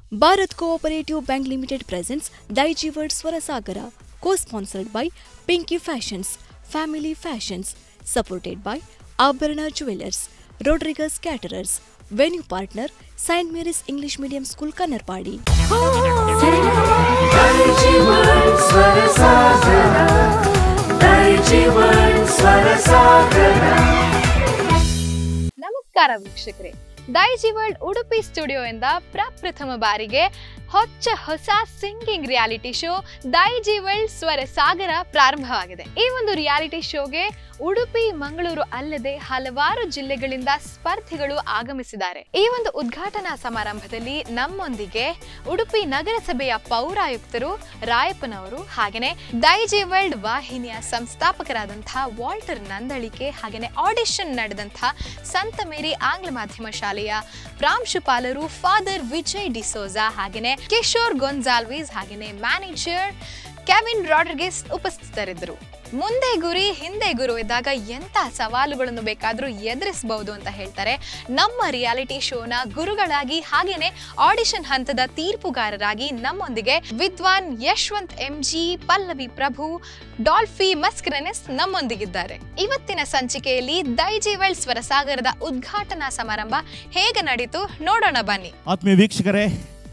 Bharat Cooperative Bank Limited presents Daiji World Swarasagara, co-sponsored by Pinky Fashions, Family Fashions, supported by Abharana Jewelers, Rodriguez Caterers, venue partner Saint Mary's English Medium School Kannarpadi. Daiji World Swarasagara Daiji World Swarasagara ನಮಸ್ಕಾರ ವೀಕ್ಷಕರೇ Daiji world Udupi ಸ್ಟುಡಿಯೋಯಿಂದ ಪ್ರಪ್ರಥಮ ಬಾರಿಗೆ ಹೊಚ್ಚ ಹೊಸ singing reality show Daiji world Swara Sagara ಪ್ರಾರಂಭವಾಗಿದೆ ಈ ಒಂದು reality ಶೋಗೆ Udupi Mangaluru ಅಲ್ಲದೆ ಹಲವಾರು ಜಿಲ್ಲೆಗಳಿಂದ ಸ್ಪರ್ಧಿಗಳು ಆಗಮಿಸಿದ್ದಾರೆ ಈ ಒಂದು ಉದ್ಘಾಟನಾ ಸಮಾರಂಭದಲ್ಲಿ ನಮ್ಮೊಂದಿಗೆ ಉಡುಪಿ ನಗರಸಭೆಯ ಪೌರಾಯುಕ್ತರು ರಾಯಪ್ಪನವರು ಹಾಗೆಯೇ ದೈಜಿ ವರ್ಲ್ಡ್ ವಾಹಿನಿಯ ಸಂಸ್ಥಾಪಕರಾದಂತಹ ವಾಲ್ಟರ್ ನಂದಳಿಕೆ ಹಾಗೆಯೇ ಆಡಿಷನ್ ನಡೆದಂತಹ ಸಂತ ಮೇರಿ ಆಂಗ್ಲ ಮಾಧ್ಯಮ ಶಾಲೆಯ ಪ್ರಾಂಶುಪಾಲರು ಫಾದರ್ ವಿಜಯ್ ಡಿಸೋಜಾ ಹಾಗೆಯೇ ಕಿಶೋರ್ ಗೊಂಜಾಲ್ವೀಸ್ ಹಾಗೆಯೇ ಮ್ಯಾನೇಜರ್ ಕೆವಿನ್ ರಾಡ್ರಿಗೆಸ್ ಉಪಸ್ಥಿತರಿದ್ದರು ಮುಂದೆ ಗುರಿ ಹಿಂದೆ ಗುರು ಇದ್ದಾಗ ಎಂಥ ಸವಾಲುಗಳನ್ನು ಬೇಕಾದರೂ ಎದುರಿಸಬಹುದು ಅಂತ ಹೇಳ್ತಾರೆ ನಮ್ಮ ರಿಯಾಲಿಟಿ ಶೋನ ಗುರುಗಳಾಗಿ ಹಾಗೇನೆ ಆಡಿಷನ್ ಹಂತದ ತೀರ್ಪುಗಾರರಾಗಿ ನಮ್ಮೊಂದಿಗೆ ವಿದ್ವಾನ್ ಯಶವಂತ್ ಎಂ ಜಿ ಪಲ್ಲವಿ ಪ್ರಭು ಡಾಲ್ಫಿ ಮಸ್ಕ್ರನೆಸ್ ನಮ್ಮೊಂದಿಗಿದ್ದಾರೆ ಇವತ್ತಿನ ಸಂಚಿಕೆಯಲ್ಲಿ ದೈಜಿವಲ್ ಸ್ವರಸಾಗರದ ಉದ್ಘಾಟನಾ ಸಮಾರಂಭ ಹೇಗೆ ನಡೀತು ನೋಡೋಣ ಬನ್ನಿ ಆತ್ಮೀಯ ವೀಕ್ಷಕರೇ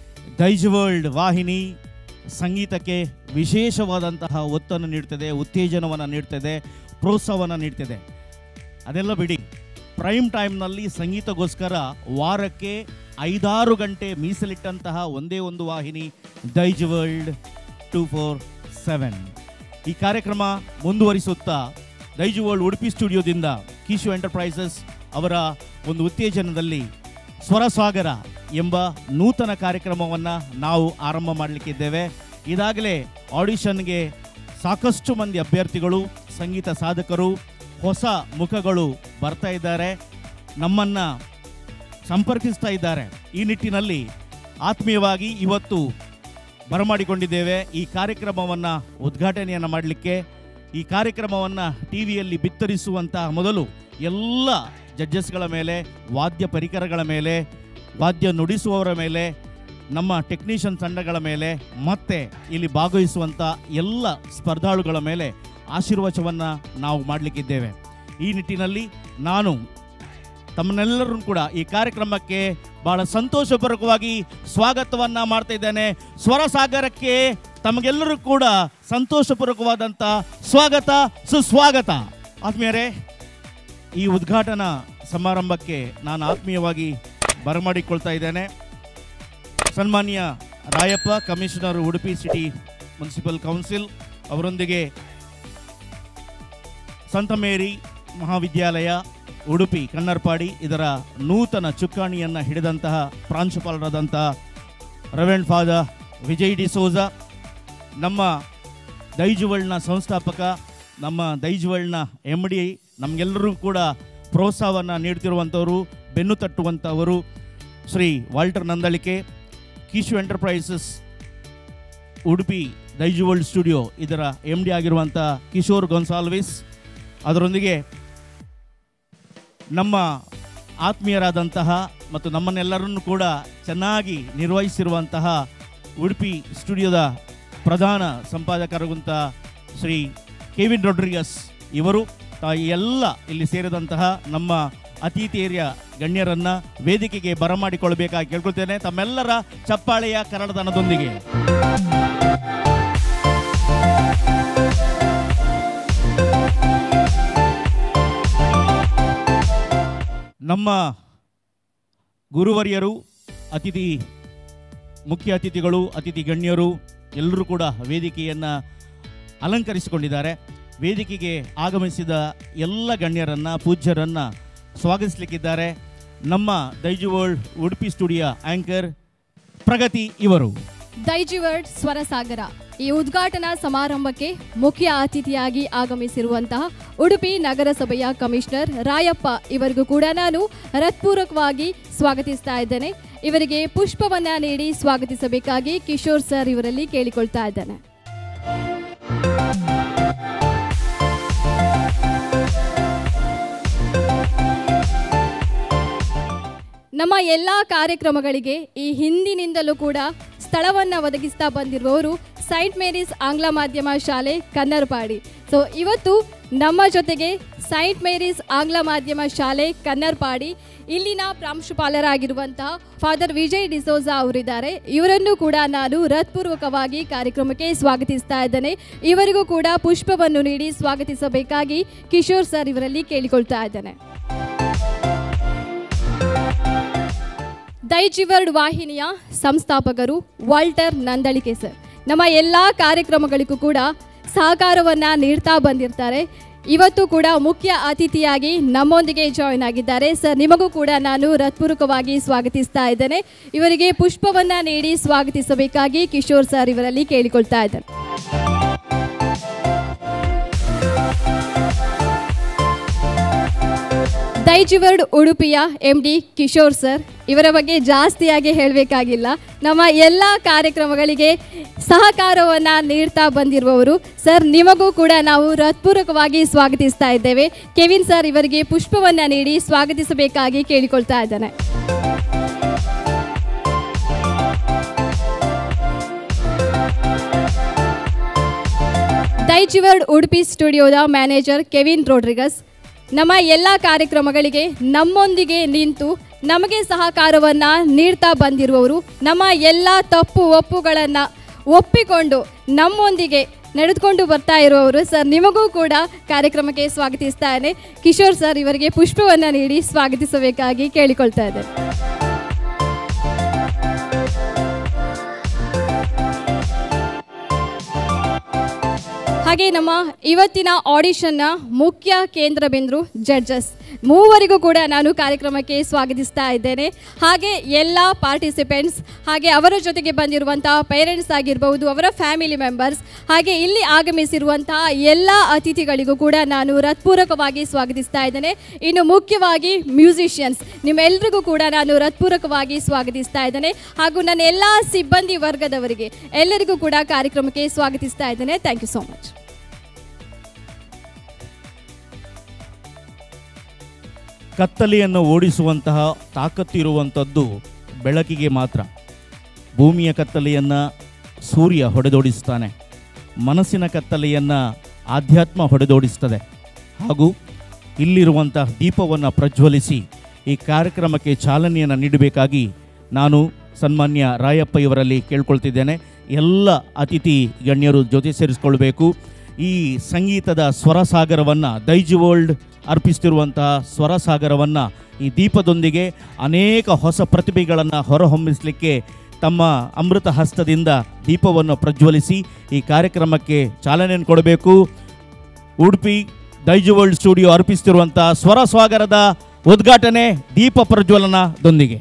ದೈಜ್ ವರ್ಲ್ಡ್ ವಾಹಿನಿ ಸಂಗೀತಕ್ಕೆ ವಿಶೇಷವಾದಂತಹ ಒತ್ತನ್ನು ನೀಡ್ತದೆ ಉತ್ತೇಜನವನ್ನು ನೀಡ್ತದೆ ಪ್ರೋತ್ಸಾಹವನ್ನು ನೀಡ್ತದೆ ಅದೆಲ್ಲ ಬಿಡಿ ಪ್ರೈಮ್ ಟೈಮ್ನಲ್ಲಿ ಸಂಗೀತಗೋಸ್ಕರ ವಾರಕ್ಕೆ ಐದಾರು ಗಂಟೆ ಮೀಸಲಿಟ್ಟಂತಹ ಒಂದೇ ಒಂದು ವಾಹಿನಿ Daiji world two four seven ಈ ಕಾರ್ಯಕ್ರಮ ಮುಂದುವರಿಸುತ್ತಾ ದೈಜ್ ವರ್ಲ್ಡ್ ಉಡುಪಿ ಸ್ಟುಡಿಯೋದಿಂದ ಕಿಶು ಎಂಟರ್ಪ್ರೈಸಸ್ ಅವರ ಒಂದು ಉತ್ತೇಜನದಲ್ಲಿ ಸ್ವರಸಾಗರ ಎಂಬ ನೂತನ ಕಾರ್ಯಕ್ರಮವನ್ನು ನಾವು ಆರಂಭ ಮಾಡಲಿಕ್ಕಿದ್ದೇವೆ ಇದಾಗಲೇ ಆಡಿಷನ್ಗೆ ಸಾಕಷ್ಟು ಮಂದಿ ಅಭ್ಯರ್ಥಿಗಳು ಸಂಗೀತ ಸಾಧಕರು ಹೊಸ ಮುಖಗಳು ಬರ್ತಾ ಇದ್ದಾರೆ ನಮ್ಮನ್ನು ಸಂಪರ್ಕಿಸ್ತಾ ಇದ್ದಾರೆ ಈ ನಿಟ್ಟಿನಲ್ಲಿ ಆತ್ಮೀಯವಾಗಿ ಇವತ್ತು ಬರಮಾಡಿಕೊಂಡಿದ್ದೇವೆ ಈ ಕಾರ್ಯಕ್ರಮವನ್ನು ಉದ್ಘಾಟನೆಯನ್ನು ಮಾಡಲಿಕ್ಕೆ ಈ ಕಾರ್ಯಕ್ರಮವನ್ನು ಟಿ ವಿಯಲ್ಲಿ ಬಿತ್ತರಿಸುವಂತಹ ಮೊದಲು ಎಲ್ಲ ಜಡ್ಜಸ್ಗಳ ಮೇಲೆ ವಾದ್ಯ ಪರಿಕರಗಳ ಮೇಲೆ ವಾದ್ಯ ನುಡಿಸುವವರ ಮೇಲೆ ನಮ್ಮ ಟೆಕ್ನಿಷಿಯನ್ ತಂಡಗಳ ಮೇಲೆ ಮತ್ತೆ ಇಲ್ಲಿ ಭಾಗವಹಿಸುವಂಥ ಎಲ್ಲ ಸ್ಪರ್ಧಾಳುಗಳ ಮೇಲೆ ಆಶೀರ್ವಚವನ್ನು ನಾವು ಮಾಡಲಿಕ್ಕಿದ್ದೇವೆ ಈ ನಿಟ್ಟಿನಲ್ಲಿ ನಾನು ತಮ್ಮನ್ನೆಲ್ಲರೂ ಕೂಡ ಈ ಕಾರ್ಯಕ್ರಮಕ್ಕೆ ಬಹಳ ಸಂತೋಷಪೂರ್ವಕವಾಗಿ ಸ್ವಾಗತವನ್ನ ಮಾಡ್ತಾ ಇದ್ದೇನೆ ಸ್ವರಸಾಗರಕ್ಕೆ ತಮಗೆಲ್ಲರೂ ಕೂಡ ಸಂತೋಷಪೂರ್ವಕವಾದಂಥ ಸ್ವಾಗತ ಸುಸ್ವಾಗತ ಆತ್ಮೀಯರೇ ಈ ಉದ್ಘಾಟನಾ ಸಮಾರಂಭಕ್ಕೆ ನಾನು ಆತ್ಮೀಯವಾಗಿ ಬರಮಾಡಿಕೊಳ್ತಾ ಇದ್ದೇನೆ ಸನ್ಮಾನ್ಯ Rayappa commissioner Udupi city municipal council ಅವರೊಂದಿಗೆ ಸಂತ ಮೇರಿ ಮಹಾವಿದ್ಯಾಲಯ ಉಡುಪಿ ಕನ್ನರ್ಪಾಡಿ ಇದರ ನೂತನ ಚುಕ್ಕಾಣಿಯನ್ನು ಹಿಡಿದಂತಹ ಪ್ರಾಂಶುಪಾಲರಾದಂತಹ ರೆವೆಂಡ್ ಫಾದರ್ ವಿಜಯ್ ಡಿಸೋಜಾ ನಮ್ಮ ದೈಜುವಳ್ನ ಸಂಸ್ಥಾಪಕ ನಮ್ಮ ದೈಜುವಳ್ನ ಎಮ್ ಡಿ ನಮಗೆಲ್ಲರೂ ಕೂಡ ಪ್ರೋತ್ಸಾಹವನ್ನು ನೀಡ್ತಿರುವಂಥವರು ಬೆನ್ನು ತಟ್ಟುವಂಥವರು Shri Walter Nandalike Kishu enterprises Udupi Daijiworld studio ಇದರ ಎಮ್ ಡಿ ಆಗಿರುವಂಥ ಕಿಶೋರ್ ಗೊನ್ಸಾಲ್ವಿಸ್ ಅದರೊಂದಿಗೆ ನಮ್ಮ ಆತ್ಮೀಯರಾದಂತಹ ಮತ್ತು ನಮ್ಮನ್ನೆಲ್ಲರನ್ನು ಕೂಡ ಚೆನ್ನಾಗಿ ನಿರ್ವಹಿಸಿರುವಂತಹ ಉಡುಪಿ ಸ್ಟುಡಿಯೋದ ಪ್ರಧಾನ ಸಂಪಾದಕರಾಗುವಂಥ ಶ್ರೀ ಕೆವಿನ್ ರೊಡ್ರಿಗಸ್ ಇವರು ತಾ- ಈ ಎಲ್ಲ ಇಲ್ಲಿ ಸೇರಿದಂತಹ ನಮ್ಮ ಅತಿಥೇರಿಯ ಗಣ್ಯರನ್ನ ವೇದಿಕೆಗೆ ಬರಮಾಡಿಕೊಳ್ಬೇಕಾಗಿ ಕೇಳ್ಕೊಳ್ತೇನೆ ತಮ್ಮೆಲ್ಲರ ಚಪ್ಪಾಳೆಯ ಕರಡತನದೊಂದಿಗೆ ನಮ್ಮ ಗುರುವರಿಯರು ಅತಿಥಿ ಮುಖ್ಯ ಅತಿಥಿಗಳು ಅತಿಥಿ ಗಣ್ಯರು ಎಲ್ಲರೂ ಕೂಡ ವೇದಿಕೆಯನ್ನು ಅಲಂಕರಿಸಿಕೊಂಡಿದ್ದಾರೆ ವೇದಿಕೆಗೆ ಆಗಮಿಸಿದ ಎಲ್ಲ ಗಣ್ಯರನ್ನ ಪೂಜ್ಯರನ್ನ ಸ್ವಾಗತಿಸಲಿಕ್ಕಿದ್ದಾರೆ ನಮ್ಮ Daiji world Udupi studio anchor Pragati ಇವರು ದೈಜಿವರ್ಡ್ ಸ್ವರಸಾಗರ ಈ ಉದ್ಘಾಟನಾ ಸಮಾರಂಭಕ್ಕೆ ಮುಖ್ಯ ಅತಿಥಿಯಾಗಿ ಆಗಮಿಸಿರುವಂತಹ ಉಡುಪಿ ನಗರಸಭೆಯ ಕಮಿಷನರ್ ರಾಯಪ್ಪ ಇವರಿಗೂ ಕೂಡ ನಾನು ಹೃತ್ಪೂರ್ವಕವಾಗಿ ಸ್ವಾಗತಿಸ್ತಾ ಇದ್ದೇನೆ ಇವರಿಗೆ ಪುಷ್ಪವನ್ನ ನೀಡಿ ಸ್ವಾಗತಿಸಬೇಕಾಗಿ ಕಿಶೋರ್ ಸರ್ ಇವರಲ್ಲಿ ಕೇಳಿಕೊಳ್ತಾ ಇದ್ದೇನೆ ನಮ್ಮ ಎಲ್ಲ ಕಾರ್ಯಕ್ರಮಗಳಿಗೆ ಈ ಹಿಂದಿನಿಂದಲೂ ಕೂಡ ಸ್ಥಳವನ್ನು ಒದಗಿಸ್ತಾ ಬಂದಿರುವವರು ಸೈಂಟ್ ಮೇರೀಸ್ ಆಂಗ್ಲ ಮಾಧ್ಯಮ ಶಾಲೆ ಕನ್ನರ್ಪಾಡಿ ಸೊ ಇವತ್ತು ನಮ್ಮ ಜೊತೆಗೆ ಸೈಂಟ್ ಮೇರೀಸ್ ಆಂಗ್ಲ ಮಾಧ್ಯಮ ಶಾಲೆ ಕನ್ನರ್ಪಾಡಿ ಇಲ್ಲಿನ ಪ್ರಾಂಶುಪಾಲರಾಗಿರುವಂತಹ ಫಾದರ್ ವಿಜಯ್ ಡಿಸೋಜಾ ಅವರಿದ್ದಾರೆ ಇವರನ್ನು ಕೂಡ ನಾನು ಹೃತ್ಪೂರ್ವಕವಾಗಿ ಕಾರ್ಯಕ್ರಮಕ್ಕೆ ಸ್ವಾಗತಿಸ್ತಾ ಇದ್ದೇನೆ ಇವರಿಗೂ ಕೂಡ ಪುಷ್ಪವನ್ನು ನೀಡಿ ಸ್ವಾಗತಿಸಬೇಕಾಗಿ ಕಿಶೋರ್ ಸರ್ ಇವರಲ್ಲಿ ಕೇಳಿಕೊಳ್ತಾ ಇದ್ದೇನೆ ದೈಜಿವರ್ಡ್ ವಾಹಿನಿಯ ಸಂಸ್ಥಾಪಕರು ವಾಲ್ಟರ್ ನಂದಳಿಕೆ ಸರ್ ನಮ್ಮ ಎಲ್ಲ ಕಾರ್ಯಕ್ರಮಗಳಿಗೂ ಕೂಡ ಸಹಕಾರವನ್ನು ನೀಡ್ತಾ ಬಂದಿರ್ತಾರೆ ಇವತ್ತು ಕೂಡ ಮುಖ್ಯ ಅತಿಥಿಯಾಗಿ ನಮ್ಮೊಂದಿಗೆ ಜಾಯ್ನ್ ಆಗಿದ್ದಾರೆ ಸರ್ ನಿಮಗೂ ಕೂಡ ನಾನು ಹೃತ್ಪೂರ್ವಕವಾಗಿ ಸ್ವಾಗತಿಸ್ತಾ ಇದ್ದೇನೆ ಇವರಿಗೆ ಪುಷ್ಪವನ್ನು ನೀಡಿ ಸ್ವಾಗತಿಸಬೇಕಾಗಿ ಕಿಶೋರ್ ಸರ್ ಇವರಲ್ಲಿ ಕೇಳಿಕೊಳ್ತಾ ಇದ್ದೇನೆ ದೈಜಿವರ್ಡ್ ಉಡುಪಿಯ ಎಂ ಡಿ ಕಿಶೋರ್ ಸರ್ ಇವರ ಬಗ್ಗೆ ಜಾಸ್ತಿಯಾಗಿ ಹೇಳಬೇಕಾಗಿಲ್ಲ ನಮ್ಮ ಎಲ್ಲ ಕಾರ್ಯಕ್ರಮಗಳಿಗೆ ಸಹಕಾರವನ್ನು ನೀಡ್ತಾ ಬಂದಿರುವವರು ಸರ್ ನಿಮಗೂ ಕೂಡ ನಾವು ಹೃತ್ಪೂರ್ವಕವಾಗಿ ಸ್ವಾಗತಿಸ್ತಾ ಇದ್ದೇವೆ ಕೆವಿನ್ ಸರ್ ಇವರಿಗೆ ಪುಷ್ಪವನ್ನು ನೀಡಿ ಸ್ವಾಗತಿಸಬೇಕಾಗಿ ಕೇಳಿಕೊಳ್ತಾ ಇದ್ದೇನೆ ದೈಜಿವರ್ಡ್ ಉಡುಪಿ ಸ್ಟುಡಿಯೋದ ಮ್ಯಾನೇಜರ್ ಕೆವಿನ್ ರೋಡ್ರಿಗಸ್ ನಮ್ಮ ಎಲ್ಲ ಕಾರ್ಯಕ್ರಮಗಳಿಗೆ ನಮ್ಮೊಂದಿಗೆ ನಿಂತು ನಮಗೆ ಸಹಕಾರವನ್ನು ನೀಡ್ತಾ ಬಂದಿರುವವರು ನಮ್ಮ ಎಲ್ಲ ತಪ್ಪು ಒಪ್ಪುಗಳನ್ನು ಒಪ್ಪಿಕೊಂಡು ನಮ್ಮೊಂದಿಗೆ ನಡೆದುಕೊಂಡು ಬರ್ತಾ ಇರುವವರು ಸರ್ ನಿಮಗೂ ಕೂಡ ಕಾರ್ಯಕ್ರಮಕ್ಕೆ ಸ್ವಾಗತಿಸ್ತಾನೆ ಕಿಶೋರ್ ಸರ್ ಇವರಿಗೆ ಪುಷ್ಪವನ್ನು ನೀಡಿ ಸ್ವಾಗತಿಸಬೇಕಾಗಿ ಕೇಳಿಕೊಳ್ತಾ ಇದ್ದೇನೆ ಹಾಗೆ ನಮ್ಮ ಇವತ್ತಿನ ಆಡಿಷನ್ನ ಮುಖ್ಯ ಕೇಂದ್ರ ಬಿಂದು ಜಡ್ಜಸ್ ಮೂವರಿಗೂ ಕೂಡ ನಾನು ಕಾರ್ಯಕ್ರಮಕ್ಕೆ ಸ್ವಾಗತಿಸ್ತಾ ಇದ್ದೇನೆ ಹಾಗೆ ಎಲ್ಲ ಪಾರ್ಟಿಸಿಪೆಂಟ್ಸ್ ಹಾಗೆ ಅವರ ಜೊತೆಗೆ ಬಂದಿರುವಂತಹ ಪೇರೆಂಟ್ಸ್ ಆಗಿರ್ಬೋದು ಅವರ ಫ್ಯಾಮಿಲಿ ಮೆಂಬರ್ಸ್ ಹಾಗೆ ಇಲ್ಲಿ ಆಗಮಿಸಿರುವಂತಹ ಎಲ್ಲ ಅತಿಥಿಗಳಿಗೂ ಕೂಡ ನಾನು ಹೃತ್ಪೂರ್ವಕವಾಗಿ ಸ್ವಾಗತಿಸ್ತಾ ಇದ್ದೇನೆ ಇನ್ನು ಮುಖ್ಯವಾಗಿ ಮ್ಯೂಸಿಷಿಯನ್ಸ್ ನಿಮ್ಮೆಲ್ಲರಿಗೂ ಕೂಡ ನಾನು ಹೃತ್ಪೂರ್ವಕವಾಗಿ ಸ್ವಾಗತಿಸ್ತಾ ಇದ್ದೇನೆ ಹಾಗೂ ನನ್ನ ಎಲ್ಲ ಸಿಬ್ಬಂದಿ ವರ್ಗದವರಿಗೆ ಎಲ್ಲರಿಗೂ ಕೂಡ ಕಾರ್ಯಕ್ರಮಕ್ಕೆ ಸ್ವಾಗತಿಸ್ತಾ ಇದ್ದೇನೆ ಥ್ಯಾಂಕ್ ಯು ಸೋ ಮಚ್ ಕತ್ತಲೆಯನ್ನು ಓಡಿಸುವಂತಹ ತಾಕತ್ತಿರುವಂಥದ್ದು ಬೆಳಕಿಗೆ ಮಾತ್ರ ಭೂಮಿಯ ಕತ್ತಲೆಯನ್ನು ಸೂರ್ಯ ಹೊಡೆದೋಡಿಸ್ತಾನೆ ಮನಸ್ಸಿನ ಕತ್ತಲೆಯನ್ನು ಆಧ್ಯಾತ್ಮ ಹೊಡೆದೋಡಿಸ್ತದೆ ಹಾಗೂ ಇಲ್ಲಿರುವಂತಹ ದೀಪವನ್ನು ಪ್ರಜ್ವಲಿಸಿ ಈ ಕಾರ್ಯಕ್ರಮಕ್ಕೆ ಚಾಲನೆಯನ್ನು ನೀಡಬೇಕಾಗಿ ನಾನು ಸನ್ಮಾನ್ಯ ರಾಯಪ್ಪ ಇವರಲ್ಲಿ ಕೇಳ್ಕೊಳ್ತಿದ್ದೇನೆ ಎಲ್ಲ ಅತಿಥಿ ಗಣ್ಯರು ಜೊತೆ ಸೇರಿಸ್ಕೊಳ್ಬೇಕು ಈ ಸಂಗೀತದ ಸ್ವರಸಾಗರವನ್ನು ದೈಜಿ ವರ್ಲ್ಡ್ ಅರ್ಪಿಸ್ತಿರುವಂತಹ ಸ್ವರಸಾಗರವನ್ನು ಈ ದೀಪದೊಂದಿಗೆ ಅನೇಕ ಹೊಸ ಪ್ರತಿಭೆಗಳನ್ನು ಹೊರಹೊಮ್ಮಿಸಲಿಕ್ಕೆ ತಮ್ಮ ಅಮೃತ ಹಸ್ತದಿಂದ ದೀಪವನ್ನು ಪ್ರಜ್ವಲಿಸಿ ಈ ಕಾರ್ಯಕ್ರಮಕ್ಕೆ ಚಾಲನೆಯನ್ನು ಕೊಡಬೇಕು ಉಡುಪಿ ದೈಜು ವರ್ಲ್ಡ್ ಸ್ಟುಡಿಯೋ ಅರ್ಪಿಸ್ತಿರುವಂತಹ ಸ್ವರ ಸ್ವಾಗರದ ಉದ್ಘಾಟನೆ ದೀಪ ಪ್ರಜ್ವಲನದೊಂದಿಗೆ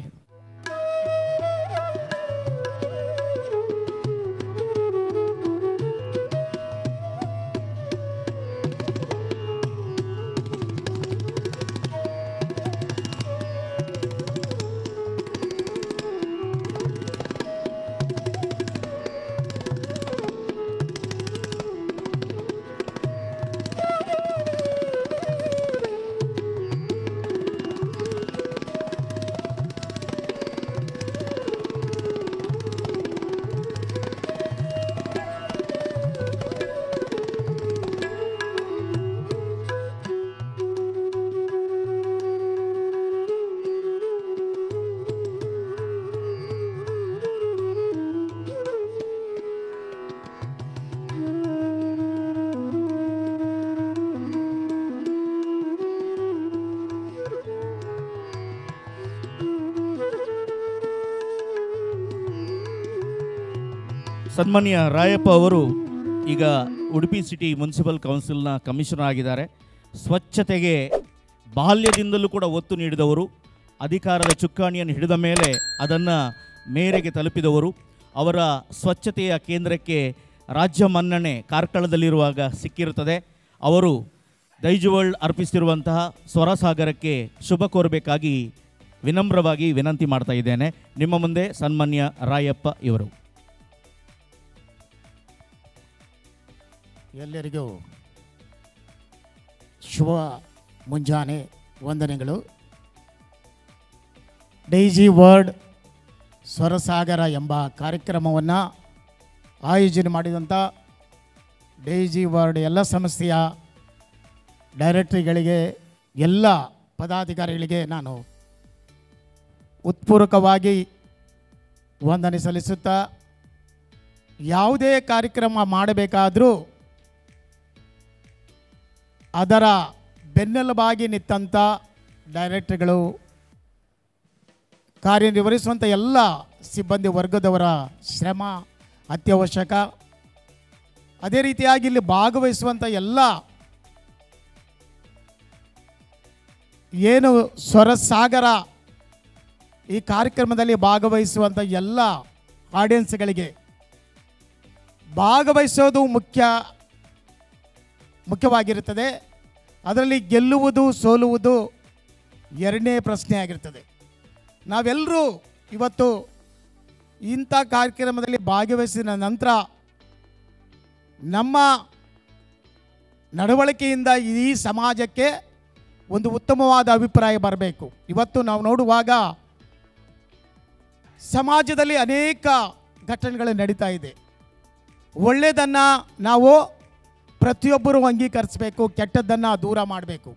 ಸನ್ಮಾನ್ಯ ರಾಯಪ್ಪ ಅವರು ಈಗ ಉಡುಪಿ ಸಿಟಿ ಮುನ್ಸಿಪಲ್ ಕೌನ್ಸಿಲ್ನ ಕಮಿಷನರ್ ಆಗಿದ್ದಾರೆ ಸ್ವಚ್ಛತೆಗೆ ಬಾಲ್ಯದಿಂದಲೂ ಕೂಡ ಒತ್ತು ನೀಡಿದವರು ಅಧಿಕಾರದ ಚುಕ್ಕಾಣಿಯನ್ನು ಹಿಡಿದ ಮೇಲೆ ಅದನ್ನು ಮೇರೆಗೆ ತಲುಪಿದವರು ಅವರ ಸ್ವಚ್ಛತೆಯ ಕೇಂದ್ರಕ್ಕೆ ರಾಜ್ಯ ಮನ್ನಣೆ ಕಾರ್ಕಳದಲ್ಲಿರುವಾಗ ಸಿಕ್ಕಿರುತ್ತದೆ ಅವರು ದೈಜು ವರ್ಲ್ಡ್ ಅರ್ಪಿಸ್ತಿರುವಂತಹ ಸ್ವರಸಾಗರಕ್ಕೆ ಶುಭ ಕೋರಬೇಕಾಗಿ ವಿನಮ್ರವಾಗಿ ವಿನಂತಿ ಮಾಡ್ತಾ ಇದ್ದೇನೆ ನಿಮ್ಮ ಮುಂದೆ ಸನ್ಮಾನ್ಯ ರಾಯಪ್ಪ ಇವರು ಎಲ್ಲರಿಗೂ ಶುಭ ಮುಂಜಾನೆ ವಂದನೆಗಳು ಡೈಜಿ ವರ್ಡ್ ಸ್ವರಸಾಗರ ಎಂಬ ಕಾರ್ಯಕ್ರಮವನ್ನು ಆಯೋಜನೆ ಮಾಡಿದಂಥ ಡೈಜಿ ವರ್ಡ್ ಎಲ್ಲ ಸಂಸ್ಥೆಯ ಡೈರೆಕ್ಟ್ರಿಗಳಿಗೆ ಎಲ್ಲ ಪದಾಧಿಕಾರಿಗಳಿಗೆ ನಾನು ಉತ್ಪೂರ್ವಕವಾಗಿ ವಂದನೆ ಸಲ್ಲಿಸುತ್ತಾ ಯಾವುದೇ ಕಾರ್ಯಕ್ರಮ ಮಾಡಬೇಕಾದರೂ ಅದರ ಬೆನ್ನೆಲುಬಾಗಿ ನಿಂತಂಥ ಡೈರೆಕ್ಟರ್ಗಳು ಕಾರ್ಯನಿರ್ವಹಿಸುವಂಥ ಎಲ್ಲ ಸಿಬ್ಬಂದಿ ವರ್ಗದವರ ಶ್ರಮ ಅತ್ಯವಶ್ಯಕ ಅದೇ ರೀತಿಯಾಗಿ ಇಲ್ಲಿ ಭಾಗವಹಿಸುವಂಥ ಎಲ್ಲ ಏನು ಸ್ವರಸಾಗರ ಈ ಕಾರ್ಯಕ್ರಮದಲ್ಲಿ ಭಾಗವಹಿಸುವಂಥ ಎಲ್ಲ ಆಡಿಯನ್ಸ್ಗಳಿಗೆ ಭಾಗವಹಿಸೋದು ಮುಖ್ಯ ಮುಖ್ಯವಾಗಿರುತ್ತದೆ ಅದರಲ್ಲಿ ಗೆಲ್ಲುವುದು ಸೋಲುವುದು ಎರಡನೇ ಪ್ರಶ್ನೆ ಆಗಿರ್ತದೆ ನಾವೆಲ್ಲರೂ ಇವತ್ತು ಇಂಥ ಕಾರ್ಯಕ್ರಮದಲ್ಲಿ ಭಾಗವಹಿಸಿದ ನಂತರ ನಮ್ಮ ನಡವಳಿಕೆಯಿಂದ ಈ ಸಮಾಜಕ್ಕೆ ಒಂದು ಉತ್ತಮವಾದ ಅಭಿಪ್ರಾಯ ಬರಬೇಕು ಇವತ್ತು ನಾವು ನೋಡುವಾಗ ಸಮಾಜದಲ್ಲಿ ಅನೇಕ ಘಟನೆಗಳು ನಡೀತಾ ಇದೆ ಒಳ್ಳೆಯದನ್ನು ನಾವು ಪ್ರತಿಯೊಬ್ಬರು ಅಂಗೀಕರಿಸಬೇಕು ಕೆಟ್ಟದ್ದನ್ನು ದೂರ ಮಾಡಬೇಕು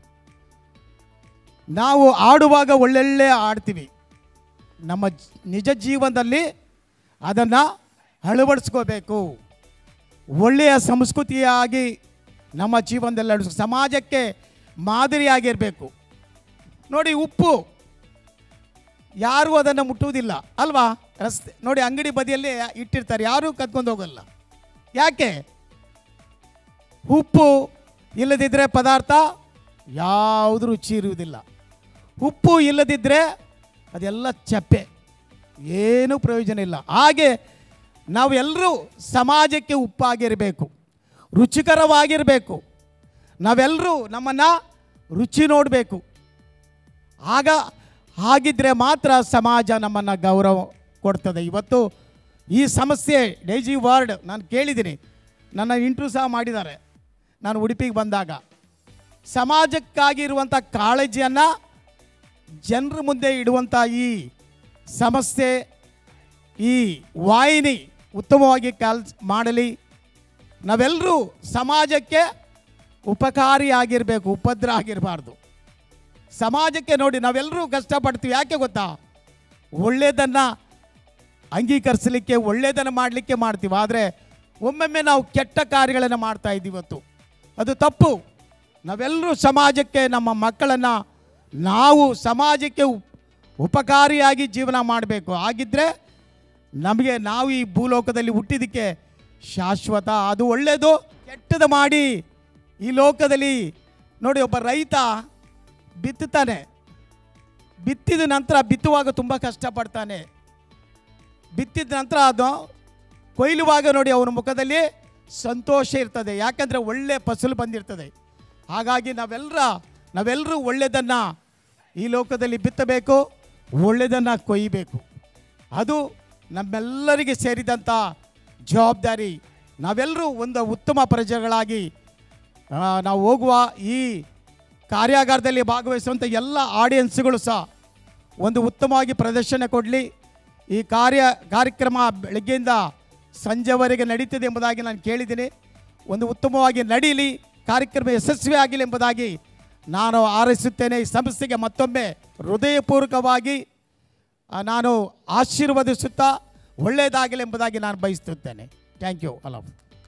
ನಾವು ಆಡುವಾಗ ಒಳ್ಳೊಳ್ಳೆ ಆಡ್ತೀವಿ ನಮ್ಮ ಜ್- ನಿಜ ಜೀವನದಲ್ಲಿ ಅದನ್ನು ಅಳವಡಿಸ್ಕೋಬೇಕು ಒಳ್ಳೆಯ ಸಂಸ್ಕೃತಿಯಾಗಿ ನಮ್ಮ ಜೀವನದಲ್ಲಿ ಅಳವಡಿಸ್ ಸಮಾಜಕ್ಕೆ ಮಾದರಿಯಾಗಿರಬೇಕು ನೋಡಿ ಉಪ್ಪು ಯಾರೂ ಅದನ್ನು ಮುಟ್ಟುವುದಿಲ್ಲ ಅಲ್ವಾ ರಸ್ತೆ ನೋಡಿ ಅಂಗಡಿ ಬದಿಯಲ್ಲೇ ಇಟ್ಟಿರ್ತಾರೆ ಯಾರೂ ಕದ್ಕೊಂಡು ಹೋಗಲ್ಲ ಯಾಕೆ ಉಪ್ಪು ಇಲ್ಲದಿದ್ದರೆ ಪದಾರ್ಥ ಯಾವುದು ರುಚಿ ಇರುವುದಿಲ್ಲ ಉಪ್ಪು ಇಲ್ಲದಿದ್ದರೆ ಅದೆಲ್ಲ ಚಪ್ಪೆ ಏನೂ ಪ್ರಯೋಜನ ಇಲ್ಲ ಹಾಗೆ ನಾವೆಲ್ಲರೂ ಸಮಾಜಕ್ಕೆ ಉಪ್ಪಾಗಿರಬೇಕು ರುಚಿಕರವಾಗಿರಬೇಕು ನಾವೆಲ್ಲರೂ ನಮ್ಮನ್ನು ರುಚಿ ನೋಡಬೇಕು ಆಗ ಹಾಗಿದ್ರೆ ಮಾತ್ರ ಸಮಾಜ ನಮ್ಮನ್ನು ಗೌರವ ಕೊಡ್ತದೆ ಇವತ್ತು ಈ ಸಮಸ್ಯೆ ಡೈಜಿ ವಾರ್ಡ್ ನಾನು ಕೇಳಿದ್ದೀನಿ ನನ್ನ ಇಂಟ್ರ್ಯೂ ಸಹ ಮಾಡಿದ್ದಾರೆ ನಾನು ಉಡುಪಿಗೆ ಬಂದಾಗ ಸಮಾಜಕ್ಕಾಗಿ ಇರುವಂಥ ಕಾಳಜಿಯನ್ನು ಜನರ ಮುಂದೆ ಇಡುವಂಥ ಈ ಸಮಸ್ಯೆ ಈ ವಾಹಿನಿ ಉತ್ತಮವಾಗಿ ಕೆಲ್ ಮಾಡಲಿ ನಾವೆಲ್ಲರೂ ಸಮಾಜಕ್ಕೆ ಉಪಕಾರಿಯಾಗಿರಬೇಕು ಉಪದ್ರ ಆಗಿರಬಾರ್ದು ಸಮಾಜಕ್ಕೆ ನೋಡಿ ನಾವೆಲ್ಲರೂ ಕಷ್ಟಪಡ್ತೀವಿ ಯಾಕೆ ಗೊತ್ತಾ ಒಳ್ಳೆಯದನ್ನು ಅಂಗೀಕರಿಸಲಿಕ್ಕೆ ಒಳ್ಳೆಯದನ್ನು ಮಾಡಲಿಕ್ಕೆ ಮಾಡ್ತೀವಿ ಆದರೆ ಒಮ್ಮೊಮ್ಮೆ ನಾವು ಕೆಟ್ಟ ಕಾರ್ಯಗಳನ್ನು ಮಾಡ್ತಾ ಇದ್ದೀವಿ ಇವತ್ತು ಅದು ತಪ್ಪು ನಾವೆಲ್ಲರೂ ಸಮಾಜಕ್ಕೆ ನಮ್ಮ ಮಕ್ಕಳನ್ನು ನಾವು ಸಮಾಜಕ್ಕೆ ಉಪ್- ಉಪಕಾರಿಯಾಗಿ ಜೀವನ ಮಾಡಬೇಕು ಹಾಗಿದ್ದರೆ ನಮಗೆ ನಾವು ಈ ಭೂಲೋಕದಲ್ಲಿ ಹುಟ್ಟಿದ್ದಕ್ಕೆ ಶಾಶ್ವತ ಅದು ಒಳ್ಳೆಯದು ಕೆಟ್ಟದು ಮಾಡಿ ಈ ಲೋಕದಲ್ಲಿ ನೋಡಿ ಒಬ್ಬ ರೈತ ಬಿತ್ತುತ್ತಾನೆ ಬಿತ್ತಿದ ನಂತರ ಬಿತ್ತುವಾಗ ತುಂಬ ಕಷ್ಟಪಡ್ತಾನೆ ಬಿತ್ತಿದ ನಂತರ ಅದು ಕೊಯ್ಲುವಾಗ ನೋಡಿ ಅವನ ಮುಖದಲ್ಲಿ ಸಂತೋಷ ಇರ್ತದೆ ಯಾಕಂದರೆ ಒಳ್ಳೆ ಫಸಲು ಬಂದಿರ್ತದೆ ಹಾಗಾಗಿ ನಾವೆಲ್ಲರ ನಾವೆಲ್ಲರೂ ಒಳ್ಳೆಯದನ್ನು ಈ ಲೋಕದಲ್ಲಿ ಬಿತ್ತಬೇಕು ಒಳ್ಳೆಯದನ್ನು ಕೊಯ್ಯಬೇಕು ಅದು ನಮ್ಮೆಲ್ಲರಿಗೆ ಸೇರಿದಂಥ ಜವಾಬ್ದಾರಿ ನಾವೆಲ್ಲರೂ ಒಂದು ಉತ್ತಮ ಪ್ರಜೆಗಳಾಗಿ ಆ, ನಾವು ಹೋಗುವ ಈ ಕಾರ್ಯಾಗಾರದಲ್ಲಿ ಭಾಗವಹಿಸುವಂಥ ಎಲ್ಲ ಆಡಿಯನ್ಸ್ಗಳು ಸಹ ಒಂದು ಉತ್ತಮವಾಗಿ ಪ್ರದರ್ಶನ ಕೊಡಲಿ ಈ ಕಾರ್ಯ ಕಾರ್ಯಕ್ರಮ ಬೆಳಗ್ಗೆಯಿಂದ ಸಂಜೆವರೆಗೆ ನಡೀತದೆ ಎಂಬುದಾಗಿ ನಾನು ಕೇಳಿದ್ದೀನಿ ಒಂದು ಉತ್ತಮವಾಗಿ ನಡೀಲಿ ಕಾರ್ಯಕ್ರಮ ಯಶಸ್ವಿ ಆಗಲಿ ಎಂಬುದಾಗಿ ನಾನು ಹಾರೈಸುತ್ತೇನೆ ಈ ಸಂಸ್ಥೆಗೆ ಮತ್ತೊಮ್ಮೆ ಹೃದಯಪೂರ್ವಕವಾಗಿ ಆ, ನಾನು ಆಶೀರ್ವದಿಸುತ್ತಾ ಒಳ್ಳೆಯದಾಗಲಿ ಎಂಬುದಾಗಿ ನಾನು ಬಯಸುತ್ತೇನೆ ಥ್ಯಾಂಕ್ ಯು ಅಲ್ಲ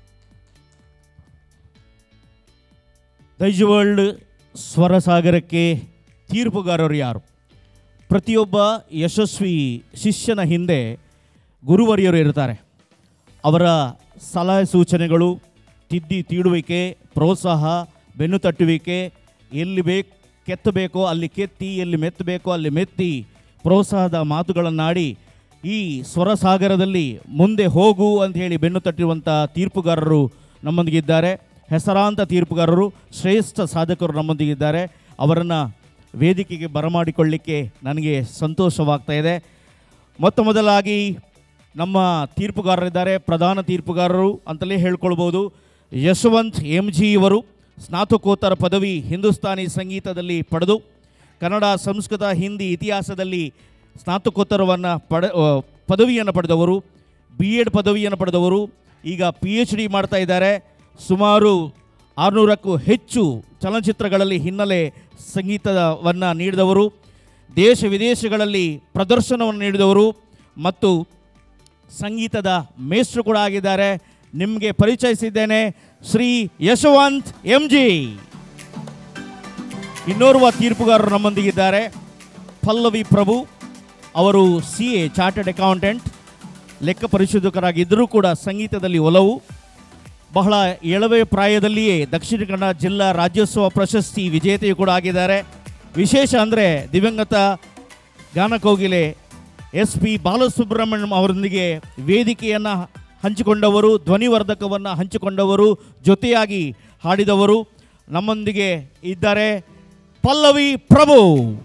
ದೈಜ್ ವರ್ಲ್ಡ್ ಸ್ವರಸಾಗರಕ್ಕೆ ತೀರ್ಪುಗಾರರು ಯಾರು ಪ್ರತಿಯೊಬ್ಬ ಯಶಸ್ವಿ ಶಿಷ್ಯನ ಹಿಂದೆ ಗುರುವರಿಯರು ಇರ್ತಾರೆ ಅವರ ಸಲಹೆ ಸೂಚನೆಗಳು ತಿದ್ದಿ ತೀಡುವಿಕೆ ಪ್ರೋತ್ಸಾಹ ಬೆನ್ನು ತಟ್ಟುವಿಕೆ ಎಲ್ಲಿ ಬೇಕು ಕೆತ್ತಬೇಕೋ ಅಲ್ಲಿ ಕೆತ್ತಿ ಎಲ್ಲಿ ಮೆತ್ತಬೇಕೋ ಅಲ್ಲಿ ಮೆತ್ತಿ ಪ್ರೋತ್ಸಾಹದ ಮಾತುಗಳನ್ನಾಡಿ ಈ ಸ್ವರಸಾಗರದಲ್ಲಿ ಮುಂದೆ ಹೋಗು ಅಂತ ಹೇಳಿ ಬೆನ್ನು ತಟ್ಟಿರುವಂಥ ತೀರ್ಪುಗಾರರು ನಮ್ಮೊಂದಿಗಿದ್ದಾರೆ ಹೆಸರಾಂತ ತೀರ್ಪುಗಾರರು ಶ್ರೇಷ್ಠ ಸಾಧಕರು ನಮ್ಮೊಂದಿಗಿದ್ದಾರೆ ಅವರನ್ನು ವೇದಿಕೆಗೆ ಬರಮಾಡಿಕೊಳ್ಳಿಕ್ಕೆ ನನಗೆ ಸಂತೋಷವಾಗ್ತಾ ಇದೆ ಮೊತ್ತ ಮೊದಲಾಗಿ ನಮ್ಮ ತೀರ್ಪುಗಾರರಿದ್ದಾರೆ ಪ್ರಧಾನ ತೀರ್ಪುಗಾರರು ಅಂತಲೇ ಹೇಳ್ಕೊಳ್ಬೋದು ಯಶವಂತ್ ಎಂ ಜಿ ಇವರು ಸ್ನಾತಕೋತ್ತರ ಪದವಿ ಹಿಂದೂಸ್ತಾನಿ ಸಂಗೀತದಲ್ಲಿ ಪಡೆದು ಕನ್ನಡ ಸಂಸ್ಕೃತ ಹಿಂದಿ ಇತಿಹಾಸದಲ್ಲಿ ಸ್ನಾತಕೋತ್ತರವನ್ನು ಪಡ ಆ, ಪದವಿಯನ್ನು ಪಡೆದವರು ಬಿ ಎಡ್ ಪದವಿಯನ್ನು ಪಡೆದವರು ಈಗ ಪಿ ಎಚ್ ಡಿ ಮಾಡ್ತಾ ಇದ್ದಾರೆ ಸುಮಾರು ಆರುನೂರಕ್ಕೂ ಹೆಚ್ಚು ಚಲನಚಿತ್ರಗಳಲ್ಲಿ ಹಿನ್ನೆಲೆ ಸಂಗೀತವನ್ನು ನೀಡಿದವರು ದೇಶ ವಿದೇಶಗಳಲ್ಲಿ ಪ್ರದರ್ಶನವನ್ನು ನೀಡಿದವರು ಮತ್ತು ಸಂಗೀತದ ಮೇಷ್ಟ್ರು ಕೂಡ ಆಗಿದ್ದಾರೆ ನಿಮಗೆ ಪರಿಚಯಿಸಿದ್ದೇನೆ ಶ್ರೀ ಯಶವಂತ್ ಎಂ ಜಿ ಇನ್ನೋರ್ವ ತೀರ್ಪುಗಾರರು ನಮ್ಮೊಂದಿಗಿದ್ದಾರೆ ಪಲ್ಲವಿ ಪ್ರಭು ಅವರು ಸಿ ಎ ಚಾರ್ಟರ್ಡ್ ಅಕೌಂಟೆಂಟ್ ಲೆಕ್ಕ ಪರಿಶೋಧಕರಾಗಿದ್ದರೂ ಕೂಡ ಸಂಗೀತದಲ್ಲಿ ಒಲವು ಬಹಳ ಎಳವೆ ಪ್ರಾಯದಲ್ಲಿಯೇ ದಕ್ಷಿಣ ಕನ್ನಡ ಜಿಲ್ಲಾ ರಾಜ್ಯೋತ್ಸವ ಪ್ರಶಸ್ತಿ ವಿಜೇತೆಯು ಕೂಡ ಆಗಿದ್ದಾರೆ ವಿಶೇಷ ಅಂದರೆ ದಿವಂಗತ ಗಾನಕೋಗಿಲೆ ಎಸ್ ಪಿ ಬಾಲಸುಬ್ರಹ್ಮಣ್ಯಂ ಅವರೊಂದಿಗೆ ವೇದಿಕೆಯನ್ನು ಹಂಚಿಕೊಂಡವರು ಧ್ವನಿವರ್ಧಕವನ್ನು ಹಂಚಿಕೊಂಡವರು ಜೊತೆಯಾಗಿ ಹಾಡಿದವರು ನಮ್ಮೊಂದಿಗೆ ಇದ್ದಾರೆ ಪಲ್ಲವಿ ಪ್ರಭು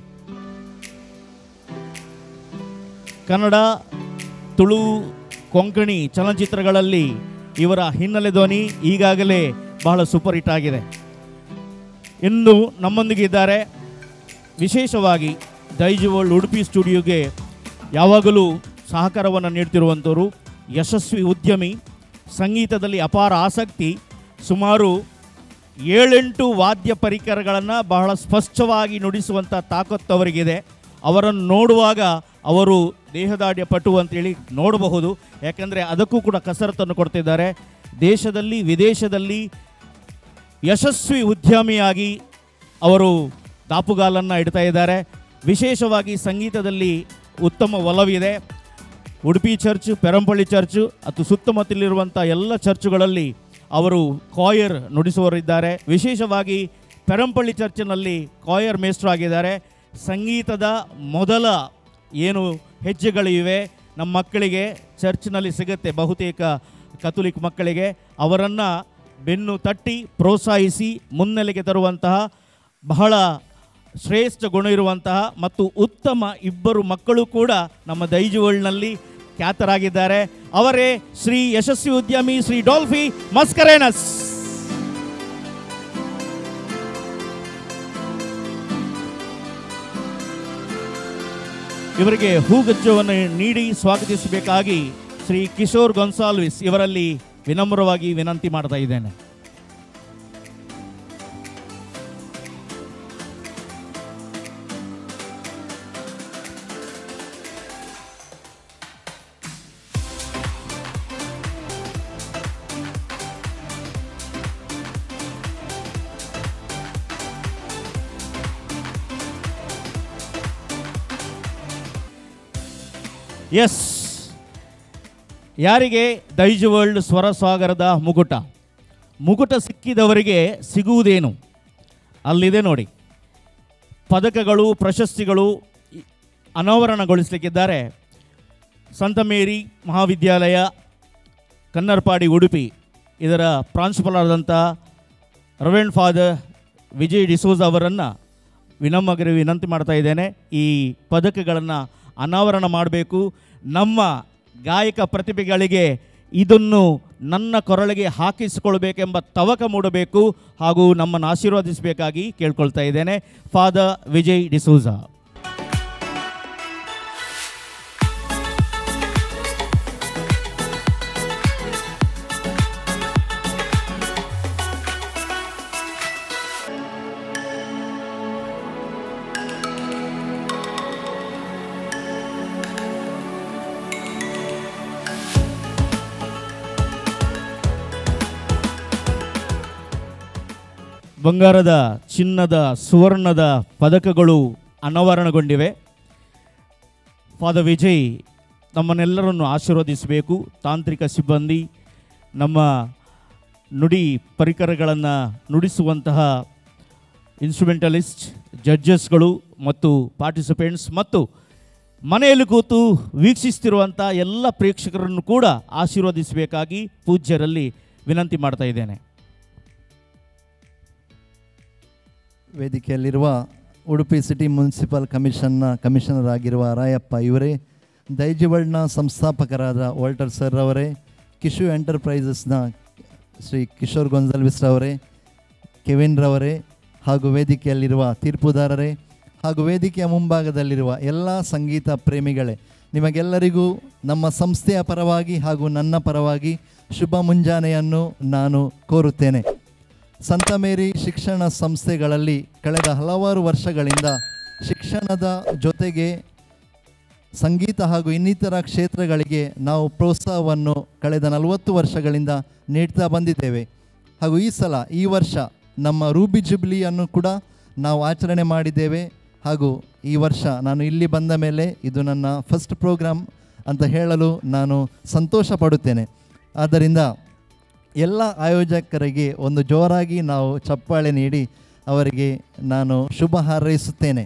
ಕನ್ನಡ ತುಳು ಕೊಂಕಣಿ ಚಲನಚಿತ್ರಗಳಲ್ಲಿ ಇವರ ಹಿನ್ನೆಲೆ ಧ್ವನಿ ಈಗಾಗಲೇ ಬಹಳ ಸೂಪರ್ ಹಿಟ್ ಆಗಿದೆ ಇನ್ನು ನಮ್ಮೊಂದಿಗೆ ಇದ್ದಾರೆ ವಿಶೇಷವಾಗಿ ದೈಜು ವರ್ಲ್ಡ್ ಉಡುಪಿ ಸ್ಟುಡಿಯೋಗೆ ಯಾವಾಗಲೂ ಸಹಕಾರವನ್ನು ನೀಡ್ತಿರುವಂಥವರು ಯಶಸ್ವಿ ಉದ್ಯಮಿ ಸಂಗೀತದಲ್ಲಿ ಅಪಾರ ಆಸಕ್ತಿ ಸುಮಾರು ಏಳೆಂಟು ವಾದ್ಯ ಪರಿಕರಗಳನ್ನು ಬಹಳ ಸ್ಪಷ್ಟವಾಗಿ ನುಡಿಸುವಂಥ ತಾಕತ್ತು ಅವರಿಗಿದೆ ಅವರನ್ನು ನೋಡುವಾಗ ಅವರು ದೇಹದಾಢ್ಯ ಪಟು ಅಂತೇಳಿ ನೋಡಬಹುದು ಯಾಕಂದರೆ ಅದಕ್ಕೂ ಕೂಡ ಕಸರತ್ತನ್ನು ಕೊಡ್ತಿದ್ದಾರೆ ದೇಶದಲ್ಲಿ ವಿದೇಶದಲ್ಲಿ ಯಶಸ್ವಿ ಉದ್ಯಮಿಯಾಗಿ ಅವರು ದಾಪುಗಾಲನ್ನು ಇಡ್ತಾ ಇದ್ದಾರೆ ವಿಶೇಷವಾಗಿ ಸಂಗೀತದಲ್ಲಿ ಉತ್ತಮ ಒಲವಿದೆ ಉಡುಪಿ ಚರ್ಚ್ ಪೆರಂಪಳ್ಳಿ ಚರ್ಚ್ ಮತ್ತು ಸುತ್ತಮುತ್ತಲಿರುವಂಥ ಎಲ್ಲ ಚರ್ಚುಗಳಲ್ಲಿ ಅವರು ಕಾಯರ್ ನುಡಿಸುವವರಿದ್ದಾರೆ ವಿಶೇಷವಾಗಿ ಪೆರಂಪಳ್ಳಿ ಚರ್ಚಿನಲ್ಲಿ ಕಾಯರ್ ಮೇಸ್ಟ್ರು ಆಗಿದ್ದಾರೆ ಸಂಗೀತದ ಮೊದಲ ಏನು ಹೆಜ್ಜೆಗಳಿವೆ ನಮ್ಮ ಮಕ್ಕಳಿಗೆ ಚರ್ಚ್ನಲ್ಲಿ ಸಿಗುತ್ತೆ ಬಹುತೇಕ ಕಥೋಲಿಕ್ ಮಕ್ಕಳಿಗೆ ಅವರನ್ನು ಬೆನ್ನು ತಟ್ಟಿ ಪ್ರೋತ್ಸಾಹಿಸಿ ಮುನ್ನೆಲೆಗೆ ತರುವಂತಹ ಬಹಳ ಶ್ರೇಷ್ಠ ಗುಣ ಇರುವಂತಹ ಮತ್ತು ಉತ್ತಮ ಇಬ್ಬರು ಮಕ್ಕಳು ಕೂಡ ನಮ್ಮ ದೈಜುವಳ್ನಲ್ಲಿ ಖ್ಯಾತರಾಗಿದ್ದಾರೆ ಅವರೇ ಶ್ರೀ ಯಶಸ್ವಿ ಉದ್ಯಮಿ ಶ್ರೀ ಡಾಲ್ಫಿ ಮಸ್ಕರೇನಸ್ ಇವರಿಗೆ ಹೂಗಜ್ಜವನ್ನು ನೀಡಿ ಸ್ವಾಗತಿಸಬೇಕಾಗಿ ಶ್ರೀ ಕಿಶೋರ್ ಗೊನ್ಸಾಲ್ವಿಸ್ ಇವರಲ್ಲಿ ವಿನಮ್ರವಾಗಿ ವಿನಂತಿ ಮಾಡ್ತಾ ಇದ್ದೇನೆ ಎಸ್ ಯಾರಿಗೆ ದೈಜು ವರ್ಲ್ಡ್ ಸ್ವರಸಾಗರದ ಮುಗುಟ ಮುಗುಟ ಸಿಕ್ಕಿದವರಿಗೆ ಸಿಗುವುದೇನು ಅಲ್ಲಿದೆ ನೋಡಿ ಪದಕಗಳು ಪ್ರಶಸ್ತಿಗಳು ಇ- ಅನಾವರಣಗೊಳಿಸಲಿಕ್ಕಿದ್ದಾರೆ ಸಂತ ಮೇರಿ ಮಹಾವಿದ್ಯಾಲಯ ಕನ್ನರ್ಪಾಡಿ ಉಡುಪಿ ಇದರ ಪ್ರಾಂಶುಪಾಲರಾದಂಥ ರೆವೆಂಡ್ ಫಾದರ್ ವಿಜಯ್ ಡಿಸೋಜ್ ಅವರನ್ನು ವಿನಮ್ರಗೆ ವಿನಂತಿ ಮಾಡ್ತಾ ಇದ್ದೇನೆ ಈ ಪದಕಗಳನ್ನು ಅನಾವರಣ ಮಾಡಬೇಕು ನಮ್ಮ ಗಾಯಕ ಪ್ರತಿಭೆಗಳಿಗೆ ಇದನ್ನು ನನ್ನ ಕೊರಳಿಗೆ ಹಾಕಿಸಿಕೊಳ್ಬೇಕೆಂಬ ತವಕ ಮೂಡಬೇಕು ಹಾಗೂ ನಮ್ಮನ್ನು ಆಶೀರ್ವದಿಸಬೇಕಾಗಿ ಕೇಳ್ಕೊಳ್ತಾ ಇದ್ದೇನೆ ಫಾದರ್ ವಿಜಯ್ ಡಿಸೋಜಾ ಬಂಗಾರದ ಚಿನ್ನದ ಸುವರ್ಣದ ಪದಕಗಳು ಅನಾವರಣಗೊಂಡಿವೆ ಫಾದರ್ ವಿಜಯ್ ನಮ್ಮನ್ನೆಲ್ಲರನ್ನು ಆಶೀರ್ವದಿಸಬೇಕು ತಾಂತ್ರಿಕ ಸಿಬ್ಬಂದಿ ನಮ್ಮ ನುಡಿ ಪರಿಕರಗಳನ್ನು ನುಡಿಸುವಂತಹ ಇನ್ಸ್ಟ್ರುಮೆಂಟಲಿಸ್ಟ್ ಜಡ್ಜಸ್ಗಳು ಮತ್ತು ಪಾರ್ಟಿಸಿಪೆಂಟ್ಸ್ ಮತ್ತು ಮನೆಯಲ್ಲಿ ಕೂತು ವೀಕ್ಷಿಸ್ತಿರುವಂಥ ಎಲ್ಲ ಪ್ರೇಕ್ಷಕರನ್ನು ಕೂಡ ಆಶೀರ್ವದಿಸಬೇಕಾಗಿ ಪೂಜ್ಯರಲ್ಲಿ ವಿನಂತಿ ಮಾಡ್ತಾ ಇದ್ದೇನೆ ವೇದಿಕೆಯಲ್ಲಿರುವ ಉಡುಪಿ ಸಿಟಿ ಮುನ್ಸಿಪಲ್ ಕಮಿಷನ್ನ ಕಮಿಷನರ್ ಆಗಿರುವ ರಾಯಪ್ಪ ಇವರೇ ದೈಜಿವಳ್ನ ಸಂಸ್ಥಾಪಕರಾದ ವಾಲ್ಟರ್ ಸರ್ ಅವರೇ ಕಿಶು ಎಂಟರ್ಪ್ರೈಸಸ್ನ ಶ್ರೀ ಕಿಶೋರ್ ಗೊಂಜಲ್ವಿಸ್ ರವರೇ ಕೆವಿನ್ ರವರೇ ಹಾಗೂ ವೇದಿಕೆಯಲ್ಲಿರುವ ತೀರ್ಪುದಾರರೇ ಹಾಗೂ ವೇದಿಕೆಯ ಮುಂಭಾಗದಲ್ಲಿರುವ ಎಲ್ಲ ಸಂಗೀತ ಪ್ರೇಮಿಗಳೇ ನಿಮಗೆಲ್ಲರಿಗೂ ನಮ್ಮ ಸಂಸ್ಥೆಯ ಪರವಾಗಿ ಹಾಗೂ ನನ್ನ ಪರವಾಗಿ ಶುಭ ಮುಂಜಾನೆಯನ್ನು ನಾನು ಕೋರುತ್ತೇನೆ ಸಂತ ಮೇರಿ ಶಿಕ್ಷಣ ಸಂಸ್ಥೆಗಳಲ್ಲಿ ಕಳೆದ ಹಲವಾರು ವರ್ಷಗಳಿಂದ ಶಿಕ್ಷಣದ ಜೊತೆಗೆ ಸಂಗೀತ ಹಾಗೂ ಇನ್ನಿತರ ಕ್ಷೇತ್ರಗಳಿಗೆ ನಾವು ಪ್ರೋತ್ಸಾಹವನ್ನು ಕಳೆದ ನಲವತ್ತು ವರ್ಷಗಳಿಂದ ನೀಡ್ತಾ ಬಂದಿದ್ದೇವೆ ಹಾಗೂ ಈ ಸಲ ಈ ವರ್ಷ ನಮ್ಮ ರೂಬಿ ಜುಬ್ಲಿಯನ್ನು ಕೂಡ ನಾವು ಆಚರಣೆ ಮಾಡಿದ್ದೇವೆ ಹಾಗೂ ಈ ವರ್ಷ ನಾನು ಇಲ್ಲಿ ಬಂದ ಮೇಲೆ ಇದು ನನ್ನ ಫಸ್ಟ್ ಪ್ರೋಗ್ರಾಮ್ ಅಂತ ಹೇಳಲು ನಾನು ಸಂತೋಷ ಪಡುತ್ತೇನೆ ಆದ್ದರಿಂದ ಎಲ್ಲ ಆಯೋಜಕರಿಗೆ ಒಂದು ಜೋರಾಗಿ ನಾವು ಚಪ್ಪಾಳೆ ನೀಡಿ ಅವರಿಗೆ ನಾನು ಶುಭ ಹಾರೈಸುತ್ತೇನೆ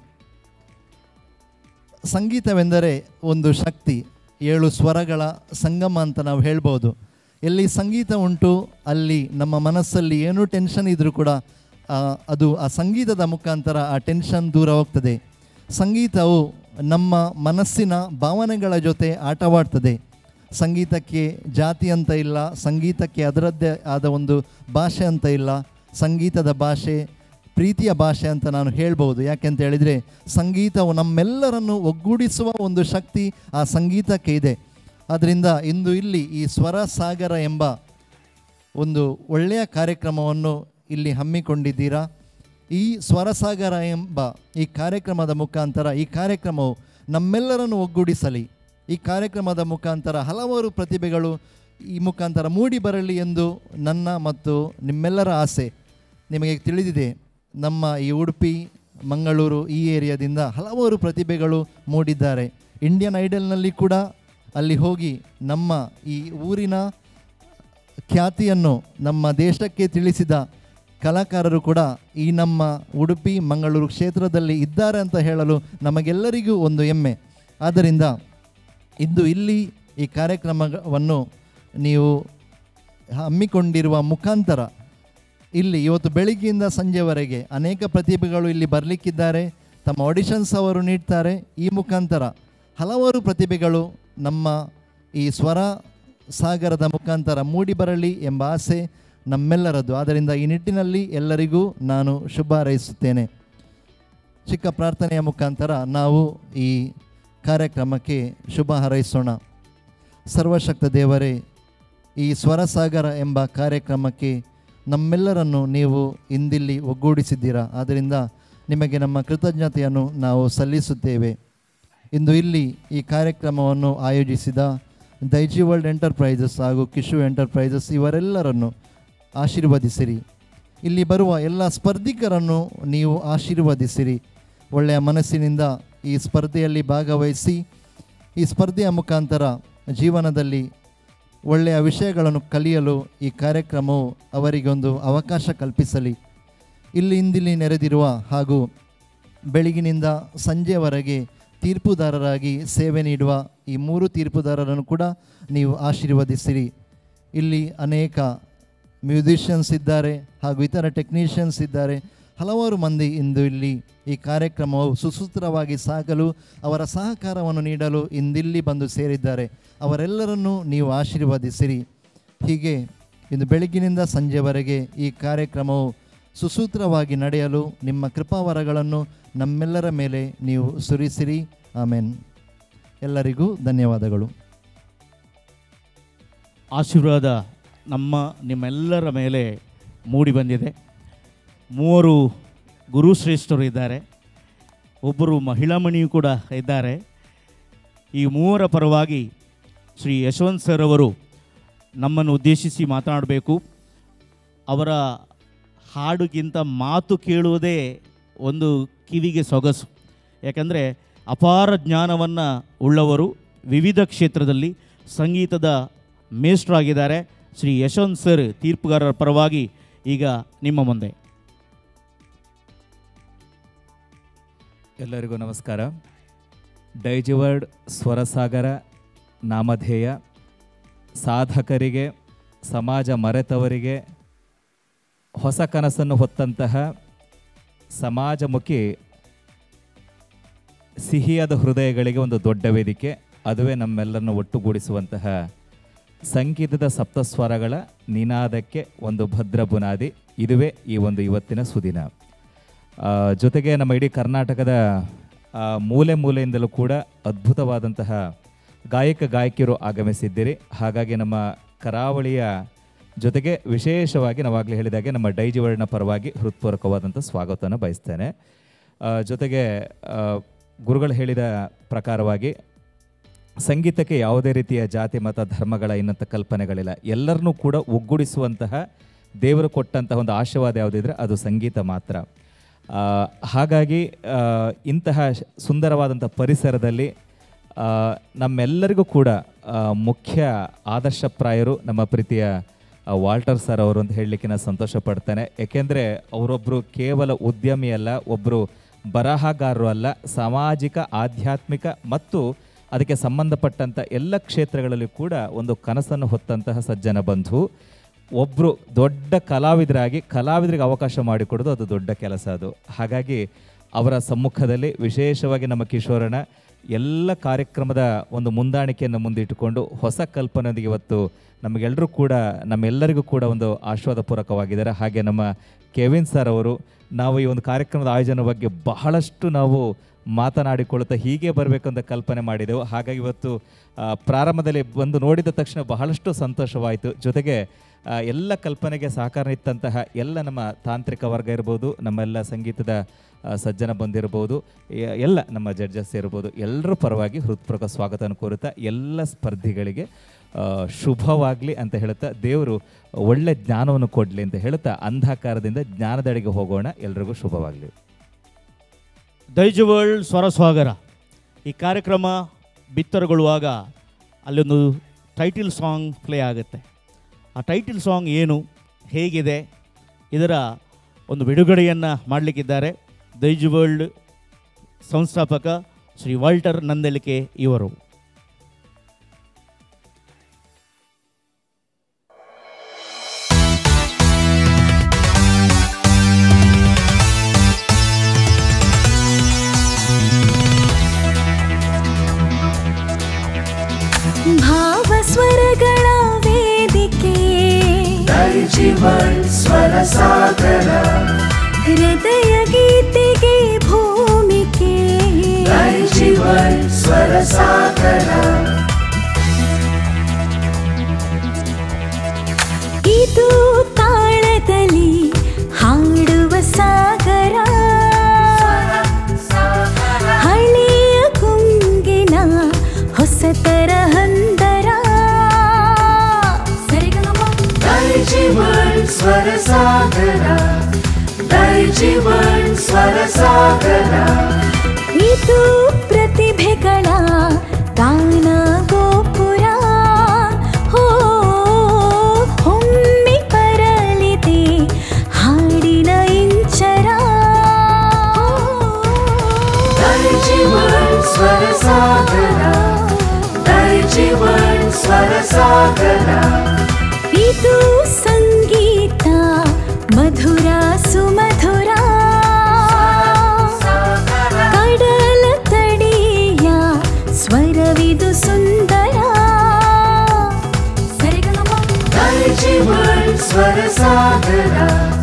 ಸಂಗೀತವೆಂದರೆ ಒಂದು ಶಕ್ತಿ ಏಳು ಸ್ವರಗಳ ಸಂಗಮ ಅಂತ ನಾವು ಹೇಳ್ಬೋದು ಎಲ್ಲಿ ಸಂಗೀತ ಉಂಟು ಅಲ್ಲಿ ನಮ್ಮ ಮನಸ್ಸಲ್ಲಿ ಏನೂ ಟೆನ್ಷನ್ ಇದ್ದರೂ ಕೂಡ ಆ, ಅದು ಆ ಸಂಗೀತದ ಮುಖಾಂತರ ಆ ಟೆನ್ಷನ್ ದೂರ ಹೋಗ್ತದೆ ಸಂಗೀತವು ನಮ್ಮ ಮನಸ್ಸಿನ ಭಾವನೆಗಳ ಜೊತೆ ಆಟವಾಡ್ತದೆ ಸಂಗೀತಕ್ಕೆ ಜಾತಿ ಅಂತ ಇಲ್ಲ ಸಂಗೀತಕ್ಕೆ ಅದರದ್ದೇ ಆದ ಒಂದು ಭಾಷೆ ಅಂತ ಇಲ್ಲ ಸಂಗೀತದ ಭಾಷೆ ಪ್ರೀತಿಯ ಭಾಷೆ ಅಂತ ನಾನು ಹೇಳ್ಬೋದು ಯಾಕೆಂತ ಹೇಳಿದರೆ ಸಂಗೀತವು ನಮ್ಮೆಲ್ಲರನ್ನು ಒಗ್ಗೂಡಿಸುವ ಒಂದು ಶಕ್ತಿ ಆ ಸಂಗೀತಕ್ಕೆ ಇದೆ ಆದ್ದರಿಂದ ಇಂದು ಇಲ್ಲಿ ಈ ಸ್ವರ ಸಾಗರ ಎಂಬ ಒಂದು ಒಳ್ಳೆಯ ಕಾರ್ಯಕ್ರಮವನ್ನು ಇಲ್ಲಿ ಹಮ್ಮಿಕೊಂಡಿದ್ದೀರಾ ಈ ಸ್ವರಸಾಗರ ಎಂಬ ಈ ಕಾರ್ಯಕ್ರಮದ ಮುಖಾಂತರ ಈ ಕಾರ್ಯಕ್ರಮವು ನಮ್ಮೆಲ್ಲರನ್ನು ಒಗ್ಗೂಡಿಸಲಿ ಈ ಕಾರ್ಯಕ್ರಮದ ಮುಖಾಂತರ ಹಲವಾರು ಪ್ರತಿಭೆಗಳು ಈ ಮುಖಾಂತರ ಮೂಡಿ ಬರಲಿ ಎಂದು ನನ್ನ ಮತ್ತು ನಿಮ್ಮೆಲ್ಲರ ಆಸೆ ನಿಮಗೆ ತಿಳಿದಿದೆ ನಮ್ಮ ಈ ಉಡುಪಿ ಮಂಗಳೂರು ಈ ಏರಿಯಾದಿಂದ ಹಲವಾರು ಪ್ರತಿಭೆಗಳು ಮೂಡಿದ್ದಾರೆ ಇಂಡಿಯನ್ ಐಡಲ್ನಲ್ಲಿ ಕೂಡ ಅಲ್ಲಿ ಹೋಗಿ ನಮ್ಮ ಈ ಊರಿನ ಖ್ಯಾತಿಯನ್ನು ನಮ್ಮ ದೇಶಕ್ಕೆ ತಿಳಿಸಿದ ಕಲಾಕಾರರು ಕೂಡ ಈ ನಮ್ಮ ಉಡುಪಿ ಮಂಗಳೂರು ಕ್ಷೇತ್ರದಲ್ಲಿ ಇದ್ದಾರೆ ಅಂತ ಹೇಳಲು ನಮಗೆಲ್ಲರಿಗೂ ಒಂದು ಹೆಮ್ಮೆ ಆದ್ದರಿಂದ ಇಂದು ಇಲ್ಲಿ ಈ ಕಾರ್ಯಕ್ರಮವನ್ನು ನೀವು ಹಮ್ಮಿಕೊಂಡಿರುವ ಮುಖಾಂತರ ಇಲ್ಲಿ ಇವತ್ತು ಬೆಳಿಗ್ಗೆಯಿಂದ ಸಂಜೆವರೆಗೆ ಅನೇಕ ಪ್ರತಿಭೆಗಳು ಇಲ್ಲಿ ಬರಲಿಕ್ಕಿದ್ದಾರೆ ತಮ್ಮ ಆಡಿಷನ್ಸ್ ಅವರು ನೀಡ್ತಾರೆ ಈ ಮುಖಾಂತರ ಹಲವಾರು ಪ್ರತಿಭೆಗಳು ನಮ್ಮ ಈ ಸ್ವರ ಸಾಗರದ ಮುಖಾಂತರ ಮೂಡಿ ಬರಲಿ ಎಂಬ ಆಸೆ ನಮ್ಮೆಲ್ಲರದ್ದು ಆದ್ದರಿಂದ ಈ ನಿಟ್ಟಿನಲ್ಲಿ ಎಲ್ಲರಿಗೂ ನಾನು ಶುಭ ಹಾರೈಸುತ್ತೇನೆ ಚಿಕ್ಕ ಪ್ರಾರ್ಥನೆಯ ಮುಖಾಂತರ ನಾವು ಈ ಕಾರ್ಯಕ್ರಮಕ್ಕೆ ಶುಭ ಹಾರೈಸೋಣ ಸರ್ವಶಕ್ತ ದೇವರೇ ಈ ಸ್ವರಸಾಗರ ಎಂಬ ಕಾರ್ಯಕ್ರಮಕ್ಕೆ ನಮ್ಮೆಲ್ಲರನ್ನು ನೀವು ಇಂದಿಲ್ಲಿ ಒಗ್ಗೂಡಿಸಿದ್ದೀರಾ ಆದ್ದರಿಂದ ನಿಮಗೆ ನಮ್ಮ ಕೃತಜ್ಞತೆಯನ್ನು ನಾವು ಸಲ್ಲಿಸುತ್ತೇವೆ ಇಂದು ಇಲ್ಲಿ ಈ ಕಾರ್ಯಕ್ರಮವನ್ನು ಆಯೋಜಿಸಿದ ದೈಜಿ ವರ್ಲ್ಡ್ ಎಂಟರ್ಪ್ರೈಸಸ್ ಹಾಗೂ ಕಿಶು ಎಂಟರ್ಪ್ರೈಸಸ್ ಇವರೆಲ್ಲರನ್ನು ಆಶೀರ್ವದಿಸಿರಿ ಇಲ್ಲಿ ಬರುವ ಎಲ್ಲ ಸ್ಪರ್ಧಿಕರನ್ನು ನೀವು ಆಶೀರ್ವದಿಸಿರಿ ಒಳ್ಳೆಯ ಮನಸ್ಸಿನಿಂದ ಈ ಸ್ಪರ್ಧೆಯಲ್ಲಿ ಭಾಗವಹಿಸಿ ಈ ಸ್ಪರ್ಧೆಯ ಮುಖಾಂತರ ಜೀವನದಲ್ಲಿ ಒಳ್ಳೆಯ ವಿಷಯಗಳನ್ನು ಕಲಿಯಲು ಈ ಕಾರ್ಯಕ್ರಮವು ಅವರಿಗೊಂದು ಅವಕಾಶ ಕಲ್ಪಿಸಲಿ ಇಲ್ಲಿ ಇಂದಿಲ್ಲಿ ನೆರೆದಿರುವ ಹಾಗೂ ಬೆಳಗಿನಿಂದ ಸಂಜೆವರೆಗೆ ತೀರ್ಪುದಾರರಾಗಿ ಸೇವೆ ನೀಡುವ ಈ ಮೂರು ತೀರ್ಪುದಾರರನ್ನು ಕೂಡ ನೀವು ಆಶೀರ್ವದಿಸಿರಿ ಇಲ್ಲಿ ಅನೇಕ ಮ್ಯೂಸಿಷಿಯನ್ಸ್ ಇದ್ದಾರೆ ಹಾಗೂ ಇತರ ಟೆಕ್ನಿಷಿಯನ್ಸ್ ಇದ್ದಾರೆ ಹಲವಾರು ಮಂದಿ ಇಂದು ಇಲ್ಲಿ ಈ ಕಾರ್ಯಕ್ರಮವು ಸುಸೂತ್ರವಾಗಿ ಸಾಗಲು ಅವರ ಸಹಕಾರವನ್ನು ನೀಡಲು ಇಂದಿಲ್ಲಿ ಬಂದು ಸೇರಿದ್ದಾರೆ ಅವರೆಲ್ಲರನ್ನೂ ನೀವು ಆಶೀರ್ವದಿಸಿರಿ ಹೀಗೆ ಇಂದು ಬೆಳಗ್ಗಿನಿಂದ ಸಂಜೆವರೆಗೆ ಈ ಕಾರ್ಯಕ್ರಮವು ಸುಸೂತ್ರವಾಗಿ ನಡೆಯಲು ನಿಮ್ಮ ಕೃಪಾವರಗಳನ್ನು ನಮ್ಮೆಲ್ಲರ ಮೇಲೆ ನೀವು ಸುರಿಸಿರಿ ಆಮೇನ್ ಎಲ್ಲರಿಗೂ ಧನ್ಯವಾದಗಳು ಆಶೀರ್ವಾದ ನಮ್ಮ ನಿಮ್ಮೆಲ್ಲರ ಮೇಲೆ ಮೂಡಿ ಬಂದಿದೆ ಮೂವರು ಗುರುಶ್ರೇಷ್ಠರು ಇದ್ದಾರೆ ಒಬ್ಬರು ಮಹಿಳಾಮಣಿಯು ಕೂಡ ಇದ್ದಾರೆ ಈ ಮೂವರ ಪರವಾಗಿ ಶ್ರೀ ಯಶವಂತ್ ಸರ್ ಅವರು ನಮ್ಮನ್ನು ಉದ್ದೇಶಿಸಿ ಮಾತನಾಡಬೇಕು ಅವರ ಹಾಡುಗಿಂತ ಮಾತು ಕೇಳುವುದೇ ಒಂದು ಕಿವಿಗೆ ಸೊಗಸು ಯಾಕಂದರೆ ಅಪಾರ ಜ್ಞಾನವನ್ನು ಉಳ್ಳವರು ವಿವಿಧ ಕ್ಷೇತ್ರದಲ್ಲಿ ಸಂಗೀತದ ಮೇಷ್ಟ್ರಾಗಿದ್ದಾರೆ ಶ್ರೀ ಯಶವಂತ್ ಸರ್ ತೀರ್ಪುಗಾರರ ಪರವಾಗಿ ಈಗ ನಿಮ್ಮ ಮುಂದೆ ಎಲ್ಲರಿಗೂ ನಮಸ್ಕಾರ ಡೈಜಿವರ್ಡ್ ಸ್ವರಸಾಗರ ನಾಮಧೇಯ ಸಾಧಕರಿಗೆ ಸಮಾಜ ಮರೆತವರಿಗೆ ಹೊಸ ಕನಸನ್ನು ಹೊತ್ತಂತಹ ಸಮಾಜಮುಖಿ ಸಿಹಿಯಾದ ಹೃದಯಗಳಿಗೆ ಒಂದು ದೊಡ್ಡ ವೇದಿಕೆ ಅದುವೇ ನಮ್ಮೆಲ್ಲರನ್ನು ಒಟ್ಟುಗೂಡಿಸುವಂತಹ ಸಂಗೀತದ ಸಪ್ತಸ್ವರಗಳ ನಿನಾದಕ್ಕೆ ಒಂದು ಭದ್ರ ಬುನಾದಿ ಇದುವೇ ಈ ಒಂದು ಇವತ್ತಿನ ಸುದಿನ ಆ, ಜೊತೆಗೆ ನಮ್ಮ ಇಡೀ ಕರ್ನಾಟಕದ ಆ, ಮೂಲೆ ಮೂಲೆಯಿಂದಲೂ ಕೂಡ ಅದ್ಭುತವಾದಂತಹ ಗಾಯಕ ಗಾಯಕಿಯರು ಆಗಮಿಸಿದ್ದೀರಿ ಹಾಗಾಗಿ ನಮ್ಮ ಕರಾವಳಿಯ ಜೊತೆಗೆ ವಿಶೇಷವಾಗಿ ನಾವಾಗಲೇ ಹೇಳಿದಾಗೆ ನಮ್ಮ ಡೈಜಿವರ್ಣ ಪರವಾಗಿ ಹೃತ್ಪೂರ್ವಕವಾದಂಥ ಸ್ವಾಗತವನ್ನು ಬಯಸ್ತೇನೆ ಆ, ಜೊತೆಗೆ ಆ, ಗುರುಗಳು ಹೇಳಿದ ಪ್ರಕಾರವಾಗಿ ಸಂಗೀತಕ್ಕೆ ಯಾವುದೇ ರೀತಿಯ ಜಾತಿ ಮತ ಧರ್ಮಗಳ ಇನ್ನಂಥ ಕಲ್ಪನೆಗಳಿಲ್ಲ ಎಲ್ಲರನ್ನೂ ಕೂಡ ಒಗ್ಗೂಡಿಸುವಂತಹ ದೇವರು ಕೊಟ್ಟಂತಹ ಒಂದು ಆಶೀರ್ವಾದ ಯಾವುದಿದ್ರೆ ಅದು ಸಂಗೀತ ಮಾತ್ರ ಆ, ಹಾಗಾಗಿ ಆ, ಇಂತಹ ಶ್- ಸುಂದರವಾದಂಥ ಪರಿಸರದಲ್ಲಿ ಆ, ನಮ್ಮೆಲ್ಲರಿಗೂ ಕೂಡ ಆ, ಮುಖ್ಯ ಆದರ್ಶಪ್ರಾಯರು ನಮ್ಮ ಪ್ರೀತಿಯ ಆ, ವಾಲ್ಟರ್ ಸರ್ ಅವರು ಅಂತ ಹೇಳಲಿಕ್ಕೆ ನಾನು ಸಂತೋಷ ಪಡ್ತೇನೆ ಏಕೆಂದರೆ ಅವರೊಬ್ಬರು ಕೇವಲ ಉದ್ಯಮಿ ಅಲ್ಲ ಒಬ್ಬರು ಬರಹಗಾರರು ಅಲ್ಲ ಸಾಮಾಜಿಕ ಆಧ್ಯಾತ್ಮಿಕ ಮತ್ತು ಅದಕ್ಕೆ ಸಂಬಂಧಪಟ್ಟಂಥ ಎಲ್ಲ ಕ್ಷೇತ್ರಗಳಲ್ಲಿ ಕೂಡ ಒಂದು ಕನಸನ್ನು ಹೊತ್ತಂತಹ ಸಜ್ಜನ ಬಂಧು ಒಬ್ಬರು ದೊಡ್ಡ ಕಲಾವಿದರಾಗಿ ಕಲಾವಿದರಿಗೆ ಅವಕಾಶ ಮಾಡಿಕೊಡೋದು ಅದು ದೊಡ್ಡ ಕೆಲಸ ಅದು ಹಾಗಾಗಿ ಅವರ ಸಮ್ಮುಖದಲ್ಲಿ ವಿಶೇಷವಾಗಿ ನಮ್ಮ ಕಿಶೋರಣ್ಣ ಎಲ್ಲ ಕಾರ್ಯಕ್ರಮದ ಒಂದು ಮುಂದಾಣಿಕೆಯನ್ನು ಮುಂದಿಟ್ಟುಕೊಂಡು ಹೊಸ ಕಲ್ಪನೆಯೊಂದಿಗೆ ಇವತ್ತು ನಮಗೆಲ್ಲರೂ ಕೂಡ ನಮ್ಮೆಲ್ಲರಿಗೂ ಕೂಡ ಒಂದು ಆಶೀರ್ವಾದಪೂರ್ವಕವಾಗಿದ್ದಾರೆ ಹಾಗೆ ನಮ್ಮ ಕೆವಿನ್ ಸರ್ ಅವರು ನಾವು ಈ ಒಂದು ಕಾರ್ಯಕ್ರಮದ ಆಯೋಜನೆ ಬಗ್ಗೆ ಬಹಳಷ್ಟು ನಾವು ಮಾತನಾಡಿಕೊಳ್ಳುತ್ತಾ ಹೀಗೆ ಬರಬೇಕು ಅಂತ ಕಲ್ಪನೆ ಮಾಡಿದೆವು ಹಾಗಾಗಿ ಇವತ್ತು ಆ, ಪ್ರಾರಂಭದಲ್ಲಿ ಬಂದು ನೋಡಿದ ತಕ್ಷಣ ಬಹಳಷ್ಟು ಸಂತೋಷವಾಯಿತು ಜೊತೆಗೆ ಆ, ಎಲ್ಲ ಕಲ್ಪನೆಗೆ ಸಹಕಾರ ಇತ್ತಂತಹ ಎಲ್ಲ ನಮ್ಮ ತಾಂತ್ರಿಕ ವರ್ಗ ಇರ್ಬೋದು ನಮ್ಮೆಲ್ಲ ಸಂಗೀತದ ಆ, ಸಜ್ಜನ ಬಂದಿರ್ಬೋದು ಎ- ಎಲ್ಲ ನಮ್ಮ ಜಡ್ಜಸ್ ಇರ್ಬೋದು ಎಲ್ಲರ ಪರವಾಗಿ ಹೃತ್ಪೂರ್ವಕ ಸ್ವಾಗತವನ್ನು ಕೋರುತ್ತಾ ಎಲ್ಲ ಸ್ಪರ್ಧಿಗಳಿಗೆ ಆ, ಶುಭವಾಗಲಿ ಅಂತ ಹೇಳುತ್ತಾ ದೇವರು ಒಳ್ಳೆ ಜ್ಞಾನವನ್ನು ಕೊಡಲಿ ಅಂತ ಹೇಳುತ್ತಾ ಅಂಧಕಾರದಿಂದ ಜ್ಞಾನದೆಡೆಗೆ ಹೋಗೋಣ ಎಲ್ರಿಗೂ ಶುಭವಾಗಲಿ ದೈಜವರ್ಲ್ಡ್ ಸ್ವರಸ್ವಾಗರ ಈ ಕಾರ್ಯಕ್ರಮ ಬಿತ್ತರಗೊಳ್ಳುವಾಗ ಅಲ್ಲೊಂದು ಟೈಟಿಲ್ ಸಾಂಗ್ ಪ್ಲೇ ಆಗುತ್ತೆ ಆ ಟೈಟಿಲ್ ಸಾಂಗ್ ಏನು ಹೇಗಿದೆ ಇದರ ಒಂದು ಬಿಡುಗಡೆಯನ್ನು ಮಾಡಲಿಕ್ಕಿದ್ದಾರೆ ದೈಜವರ್ಲ್ಡ್ ಸಂಸ್ಥಾಪಕ ಶ್ರೀ ವಾಲ್ಟರ್ ನಂದಳಿಕೆ ಇವರು ಭಾವಸ್ವರಗಳ ವೇದಿಕೆ ಜೀವನ್ ಸ್ವರ ಸಾಗರ ಹೃದಯ ಗೀತೆಗೆ ಭೂಮಿಕೆ ಜೀವನ್ ಸ್ವರ ಸಾಗರ ಇದು ತಾಳದಲ್ಲಿ ಹಾಡುವ ಸಾಗರ ಹಳೆಯ ಕುಂಗಿನ ಹೊಸತರ ಹಂದರ ಸರಿಗಮ ಜೀವನ್ ಸ್ವರ ಸಾಗರ ಜೀವನ್ ಸ್ವರ ಸಾಗರ ಇದು ಪ್ರತಿಭೆಗಳ ಗಾನ ಗೋಪುರ ಹೋ ಹೊಮ್ಮಿ ಬರಲಿದೆ ಹಾಡಿನ ಇಂಚರ ಜೀವನ್ ಸ್ವರ ಸಾಗರ ಜೀವನ್ ಸ್ವರ ಸಾಗರ ಇದು ಸಂಗೀತ ಮಧುರ ಸುಮಧುರ ಕಡಲ ತಡಿಯ ಸ್ವರವಿದು ಸುಂದರ ಸರಿಗಮ ಜೀವನ್ ಸ್ವರ ಸಾಗರ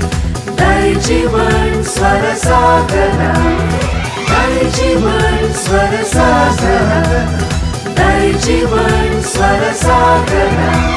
ಜೀವನ್ ಸ್ವರ ಸಾಗರ ಜೀವನ್ ಸ್ವರ ಸಾಗರ ಜೀವನ್ ಸ್ವರ ಸಾಗರ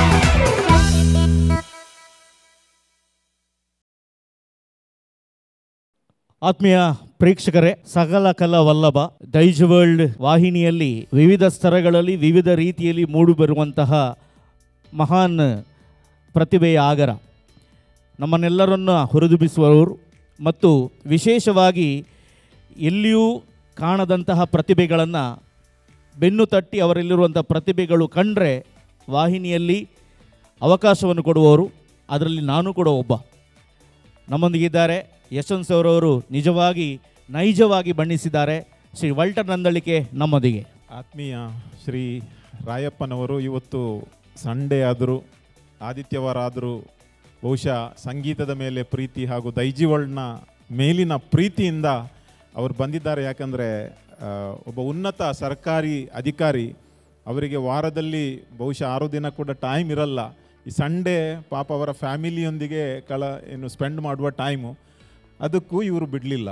ಆತ್ಮೀಯ ಪ್ರೇಕ್ಷಕರೇ ಸಕಲ ಕಲಾ ವಲ್ಲಭ ಡೈಜ್ ವರ್ಲ್ಡ್ ವಾಹಿನಿಯಲ್ಲಿ ವಿವಿಧ ಸ್ತರಗಳಲ್ಲಿ ವಿವಿಧ ರೀತಿಯಲ್ಲಿ ಮೂಡಿಬರುವಂತಹ ಮಹಾನ್ ಪ್ರತಿಭೆಯ ಆಗರ ನಮ್ಮನ್ನೆಲ್ಲರನ್ನು ಹುರಿದುಂಬಿಸುವವರು ಮತ್ತು ವಿಶೇಷವಾಗಿ ಎಲ್ಲಿಯೂ ಕಾಣದಂತಹ ಪ್ರತಿಭೆಗಳನ್ನು ಬೆನ್ನು ತಟ್ಟಿ ಅವರಲ್ಲಿರುವಂಥ ಪ್ರತಿಭೆಗಳು ಕಂಡ್ರೆ ವಾಹಿನಿಯಲ್ಲಿ ಅವಕಾಶವನ್ನು ಕೊಡುವವರು ಅದರಲ್ಲಿ ನಾನು ಕೂಡ ಒಬ್ಬ ನಮ್ಮೊಂದಿಗಿದ್ದಾರೆ ಯಶವಂತ್ ಸರ್ ಅವರು ನಿಜವಾಗಿ ನೈಜವಾಗಿ ಬಣ್ಣಿಸಿದ್ದಾರೆ ಶ್ರೀ ವಲ್ಟರ್ ನಂದಳಿಕೆ ನಮ್ಮೊಂದಿಗೆ ಆತ್ಮೀಯ ಶ್ರೀ ರಾಯಪ್ಪನವರು ಇವತ್ತು ಸಂಡೇ ಆದರೂ ಆದಿತ್ಯವಾರ ಆದರೂ ಬಹುಶಃ ಸಂಗೀತದ ಮೇಲೆ ಪ್ರೀತಿ ಹಾಗೂ ದೈಜಿವಳ್ನ ಮೇಲಿನ ಪ್ರೀತಿಯಿಂದ ಅವರು ಬಂದಿದ್ದಾರೆ ಯಾಕಂದರೆ ಒಬ್ಬ ಉನ್ನತ ಸರ್ಕಾರಿ ಅಧಿಕಾರಿ ಅವರಿಗೆ ವಾರದಲ್ಲಿ ಬಹುಶಃ ಆರು ದಿನ ಕೂಡ ಟೈಮ್ ಇರಲ್ಲ ಈ ಸಂಡೇ ಪಾಪ ಅವರ ಫ್ಯಾಮಿಲಿಯೊಂದಿಗೆ ಕಳ ಏನು ಸ್ಪೆಂಡ್ ಮಾಡುವ ಟೈಮು ಅದಕ್ಕೂ ಇವರು ಬಿಡಲಿಲ್ಲ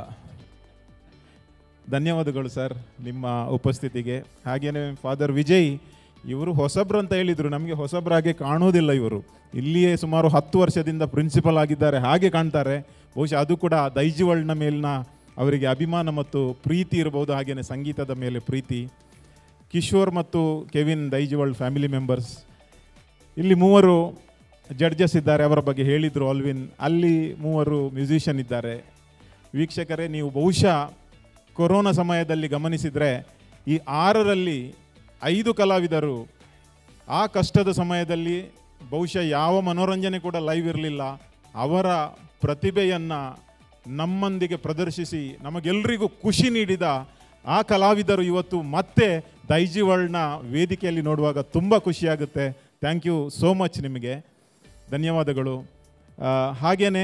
ಧನ್ಯವಾದಗಳು ಸರ್ ನಿಮ್ಮ ಉಪಸ್ಥಿತಿಗೆ ಹಾಗೆಯೇ ಫಾದರ್ ವಿಜಯ್ ಇವರು ಹೊಸಬ್ರು ಅಂತ ಹೇಳಿದರು ನಮಗೆ ಹೊಸಬ್ರಾಗೆ ಕಾಣೋದಿಲ್ಲ ಇವರು ಇಲ್ಲಿಯೇ ಸುಮಾರು ಹತ್ತು ವರ್ಷದಿಂದ ಪ್ರಿನ್ಸಿಪಲ್ ಆಗಿದ್ದಾರೆ ಹಾಗೆ ಕಾಣ್ತಾರೆ ಬಹುಶಃ ಅದು ಕೂಡ ದೈಜಿವಳ್ನ ಮೇಲಿನ ಅವರಿಗೆ ಅಭಿಮಾನ ಮತ್ತು ಪ್ರೀತಿ ಇರಬಹುದು ಹಾಗೆಯೇ ಸಂಗೀತದ ಮೇಲೆ ಪ್ರೀತಿ ಕಿಶೋರ್ ಮತ್ತು ಕೆವಿನ್ ದೈಜಿವಳ್ ಫ್ಯಾಮಿಲಿ ಮೆಂಬರ್ಸ್ ಇಲ್ಲಿ ಮೂವರು ಜಡ್ಜಸ್ ಇದ್ದಾರೆ ಅವರ ಬಗ್ಗೆ ಹೇಳಿದರು ಆಲ್ವಿನ್ ಅಲ್ಲಿ ಮೂವರು ಮ್ಯೂಸಿಷಿಯನ್ ಇದ್ದಾರೆ ವೀಕ್ಷಕರೇ ನೀವು ಬಹುಶಃ ಕೊರೋನಾ ಸಮಯದಲ್ಲಿ ಗಮನಿಸಿದರೆ ಈ ಆರರಲ್ಲಿ ಐದು ಕಲಾವಿದರು ಆ ಕಷ್ಟದ ಸಮಯದಲ್ಲಿ ಬಹುಶಃ ಯಾವ ಮನೋರಂಜನೆ ಕೂಡ ಲೈವ್ ಇರಲಿಲ್ಲ ಅವರ ಪ್ರತಿಭೆಯನ್ನು ನಮ್ಮೊಂದಿಗೆ ಪ್ರದರ್ಶಿಸಿ ನಮಗೆಲ್ಲರಿಗೂ ಖುಷಿ ನೀಡಿದ ಆ ಕಲಾವಿದರು ಇವತ್ತು ಮತ್ತೆ ದೈಜಿವಳ್ನ ವೇದಿಕೆಯಲ್ಲಿ ನೋಡುವಾಗ ತುಂಬ ಖುಷಿಯಾಗುತ್ತೆ ಥ್ಯಾಂಕ್ ಯು ಸೋ ಮಚ್ ನಿಮಗೆ ಧನ್ಯವಾದಗಳು ಹಾಗೆಯೇ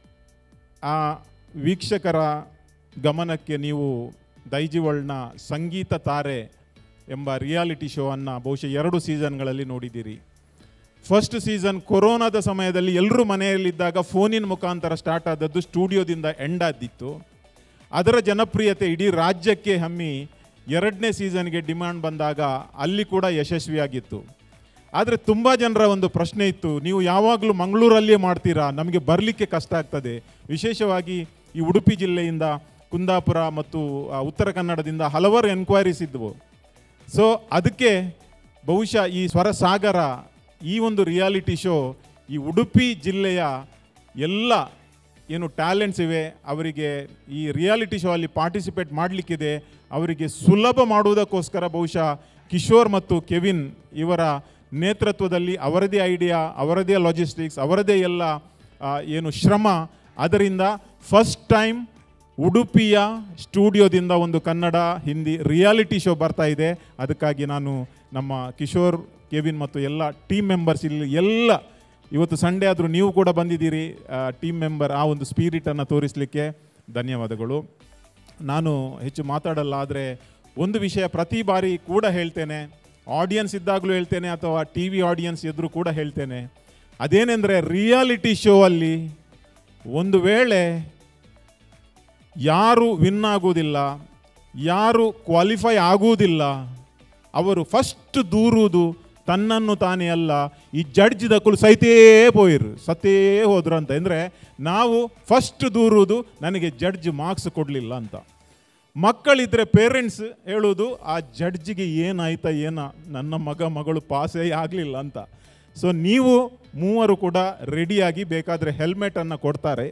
ಆ ವೀಕ್ಷಕರ ಗಮನಕ್ಕೆ ನೀವು ದೈಜಿವಳ್ನ ಸಂಗೀತ ತಾರೆ ಎಂಬ ರಿಯಾಲಿಟಿ ಶೋವನ್ನು ಬಹುಶಃ ಎರಡು ಸೀಸನ್ಗಳಲ್ಲಿ ನೋಡಿದ್ದೀರಿ ಫಸ್ಟ್ ಸೀಸನ್ ಕೊರೋನಾದ ಸಮಯದಲ್ಲಿ ಎಲ್ಲರೂ ಮನೆಯಲ್ಲಿದ್ದಾಗ ಫೋನಿನ ಮುಖಾಂತರ ಸ್ಟಾರ್ಟ್ ಆದದ್ದು ಸ್ಟುಡಿಯೋದಿಂದ ಎಂಡ್ ಆದಿತ್ತು ಅದರ ಜನಪ್ರಿಯತೆ ಇಡೀ ರಾಜ್ಯಕ್ಕೆ ಹಮ್ಮಿ ಎರಡನೇ ಸೀಸನ್ಗೆ ಡಿಮ್ಯಾಂಡ್ ಬಂದಾಗ ಅಲ್ಲಿ ಕೂಡ ಯಶಸ್ವಿಯಾಗಿತ್ತು ಆದರೆ ತುಂಬ ಜನರ ಒಂದು ಪ್ರಶ್ನೆ ಇತ್ತು ನೀವು ಯಾವಾಗಲೂ ಮಂಗಳೂರಲ್ಲಿಯೇ ಮಾಡ್ತೀರಾ ನಮಗೆ ಬರಲಿಕ್ಕೆ ಕಷ್ಟ ಆಗ್ತದೆ ವಿಶೇಷವಾಗಿ ಈ ಉಡುಪಿ ಜಿಲ್ಲೆಯಿಂದ ಕುಂದಾಪುರ ಮತ್ತು ಆ, ಉತ್ತರ ಕನ್ನಡದಿಂದ ಹಲವಾರು ಎನ್ಕ್ವೈರೀಸ್ ಇದ್ದವು ಸೊ ಅದಕ್ಕೆ ಬಹುಶಃ ಈ ಸ್ವರಸಾಗರ ಈ ಒಂದು ರಿಯಾಲಿಟಿ ಶೋ ಈ ಉಡುಪಿ ಜಿಲ್ಲೆಯ ಎಲ್ಲ ಏನು ಟ್ಯಾಲೆಂಟ್ಸ್ ಇವೆ ಅವರಿಗೆ ಈ ರಿಯಾಲಿಟಿ ಶೋ ಅಲ್ಲಿ ಪಾರ್ಟಿಸಿಪೇಟ್ ಮಾಡಲಿಕ್ಕಿದೆ ಅವರಿಗೆ ಸುಲಭ ಮಾಡುವುದಕ್ಕೋಸ್ಕರ ಬಹುಶಃ ಕಿಶೋರ್ ಮತ್ತು ಕೆವಿನ್ ಇವರ ನೇತೃತ್ವದಲ್ಲಿ ಅವರದೇ ಐಡಿಯಾ ಅವರದೇ ಲಾಜಿಸ್ಟಿಕ್ಸ್ ಅವರದೇ ಎಲ್ಲ ಆ, ಏನು ಶ್ರಮ ಅದರಿಂದ ಫಸ್ಟ್ ಟೈಮ್ ಉಡುಪಿಯ ಸ್ಟುಡಿಯೋದಿಂದ ಒಂದು ಕನ್ನಡ ಹಿಂದಿ ರಿಯಾಲಿಟಿ ಶೋ ಬರ್ತಾ ಇದೆ ಅದಕ್ಕಾಗಿ ನಾನು ನಮ್ಮ ಕಿಶೋರ್ ಕೆವಿನ್ ಮತ್ತು ಎಲ್ಲ ಟೀಮ್ ಮೆಂಬರ್ಸ್ ಇಲ್ಲಿ ಎಲ್ಲ ಇವತ್ತು ಸಂಡೇ ಆದರೂ ನೀವು ಕೂಡ ಬಂದಿದ್ದೀರಿ ಟೀಮ್ ಮೆಂಬರ್ ಆ ಒಂದು ಸ್ಪಿರಿಟನ್ನು ತೋರಿಸಲಿಕ್ಕೆ ಧನ್ಯವಾದಗಳು ನಾನು ಹೆಚ್ಚು ಮಾತಾಡಲ್ಲ ಆದರೆ ಒಂದು ವಿಷಯ ಪ್ರತಿ ಬಾರಿ ಕೂಡ ಹೇಳ್ತೇನೆ ಆಡಿಯನ್ಸ್ ಇದ್ದಾಗಲೂ ಹೇಳ್ತೇನೆ ಅಥವಾ ಟಿ ವಿ ಆಡಿಯನ್ಸ್ ಎದುರು ಕೂಡ ಹೇಳ್ತೇನೆ ಅದೇನೆಂದರೆ ರಿಯಾಲಿಟಿ ಶೋ ಅಲ್ಲಿ ಒಂದು ವೇಳೆ ಯಾರು ವಿನ್ ಆಗುವುದಿಲ್ಲ ಯಾರು ಕ್ವಾಲಿಫೈ ಆಗುವುದಿಲ್ಲ ಅವರು ಫಸ್ಟ್ ದೂರುವುದು ತನ್ನನ್ನು ತಾನೇ ಅಲ್ಲ ಈ ಜಡ್ಜ್ ದಕ್ಕಲು ಸೈತೇ ಪೋಯಿರು ಸತ್ತೇ ಹೋದ್ರು ಅಂತ ಅಂದರೆ ನಾವು ಫಸ್ಟ್ ದೂರುವುದು ನನಗೆ ಜಡ್ಜ್ ಮಾರ್ಕ್ಸ್ ಕೊಡಲಿಲ್ಲ ಅಂತ ಮಕ್ಕಳಿದ್ರೆ ಪೇರೆಂಟ್ಸ್ ಹೇಳೋದು ಆ ಜಡ್ಜಿಗೆ ಏನಾಯ್ತಾ ಏನ ನನ್ನ ಮಗ ಮಗಳು ಪಾಸೇ ಆಗಲಿಲ್ಲ ಅಂತ ಸೊ ನೀವು ಮೂವರು ಕೂಡ ರೆಡಿಯಾಗಿ ಬೇಕಾದರೆ ಹೆಲ್ಮೆಟನ್ನು ಕೊಡ್ತಾರೆ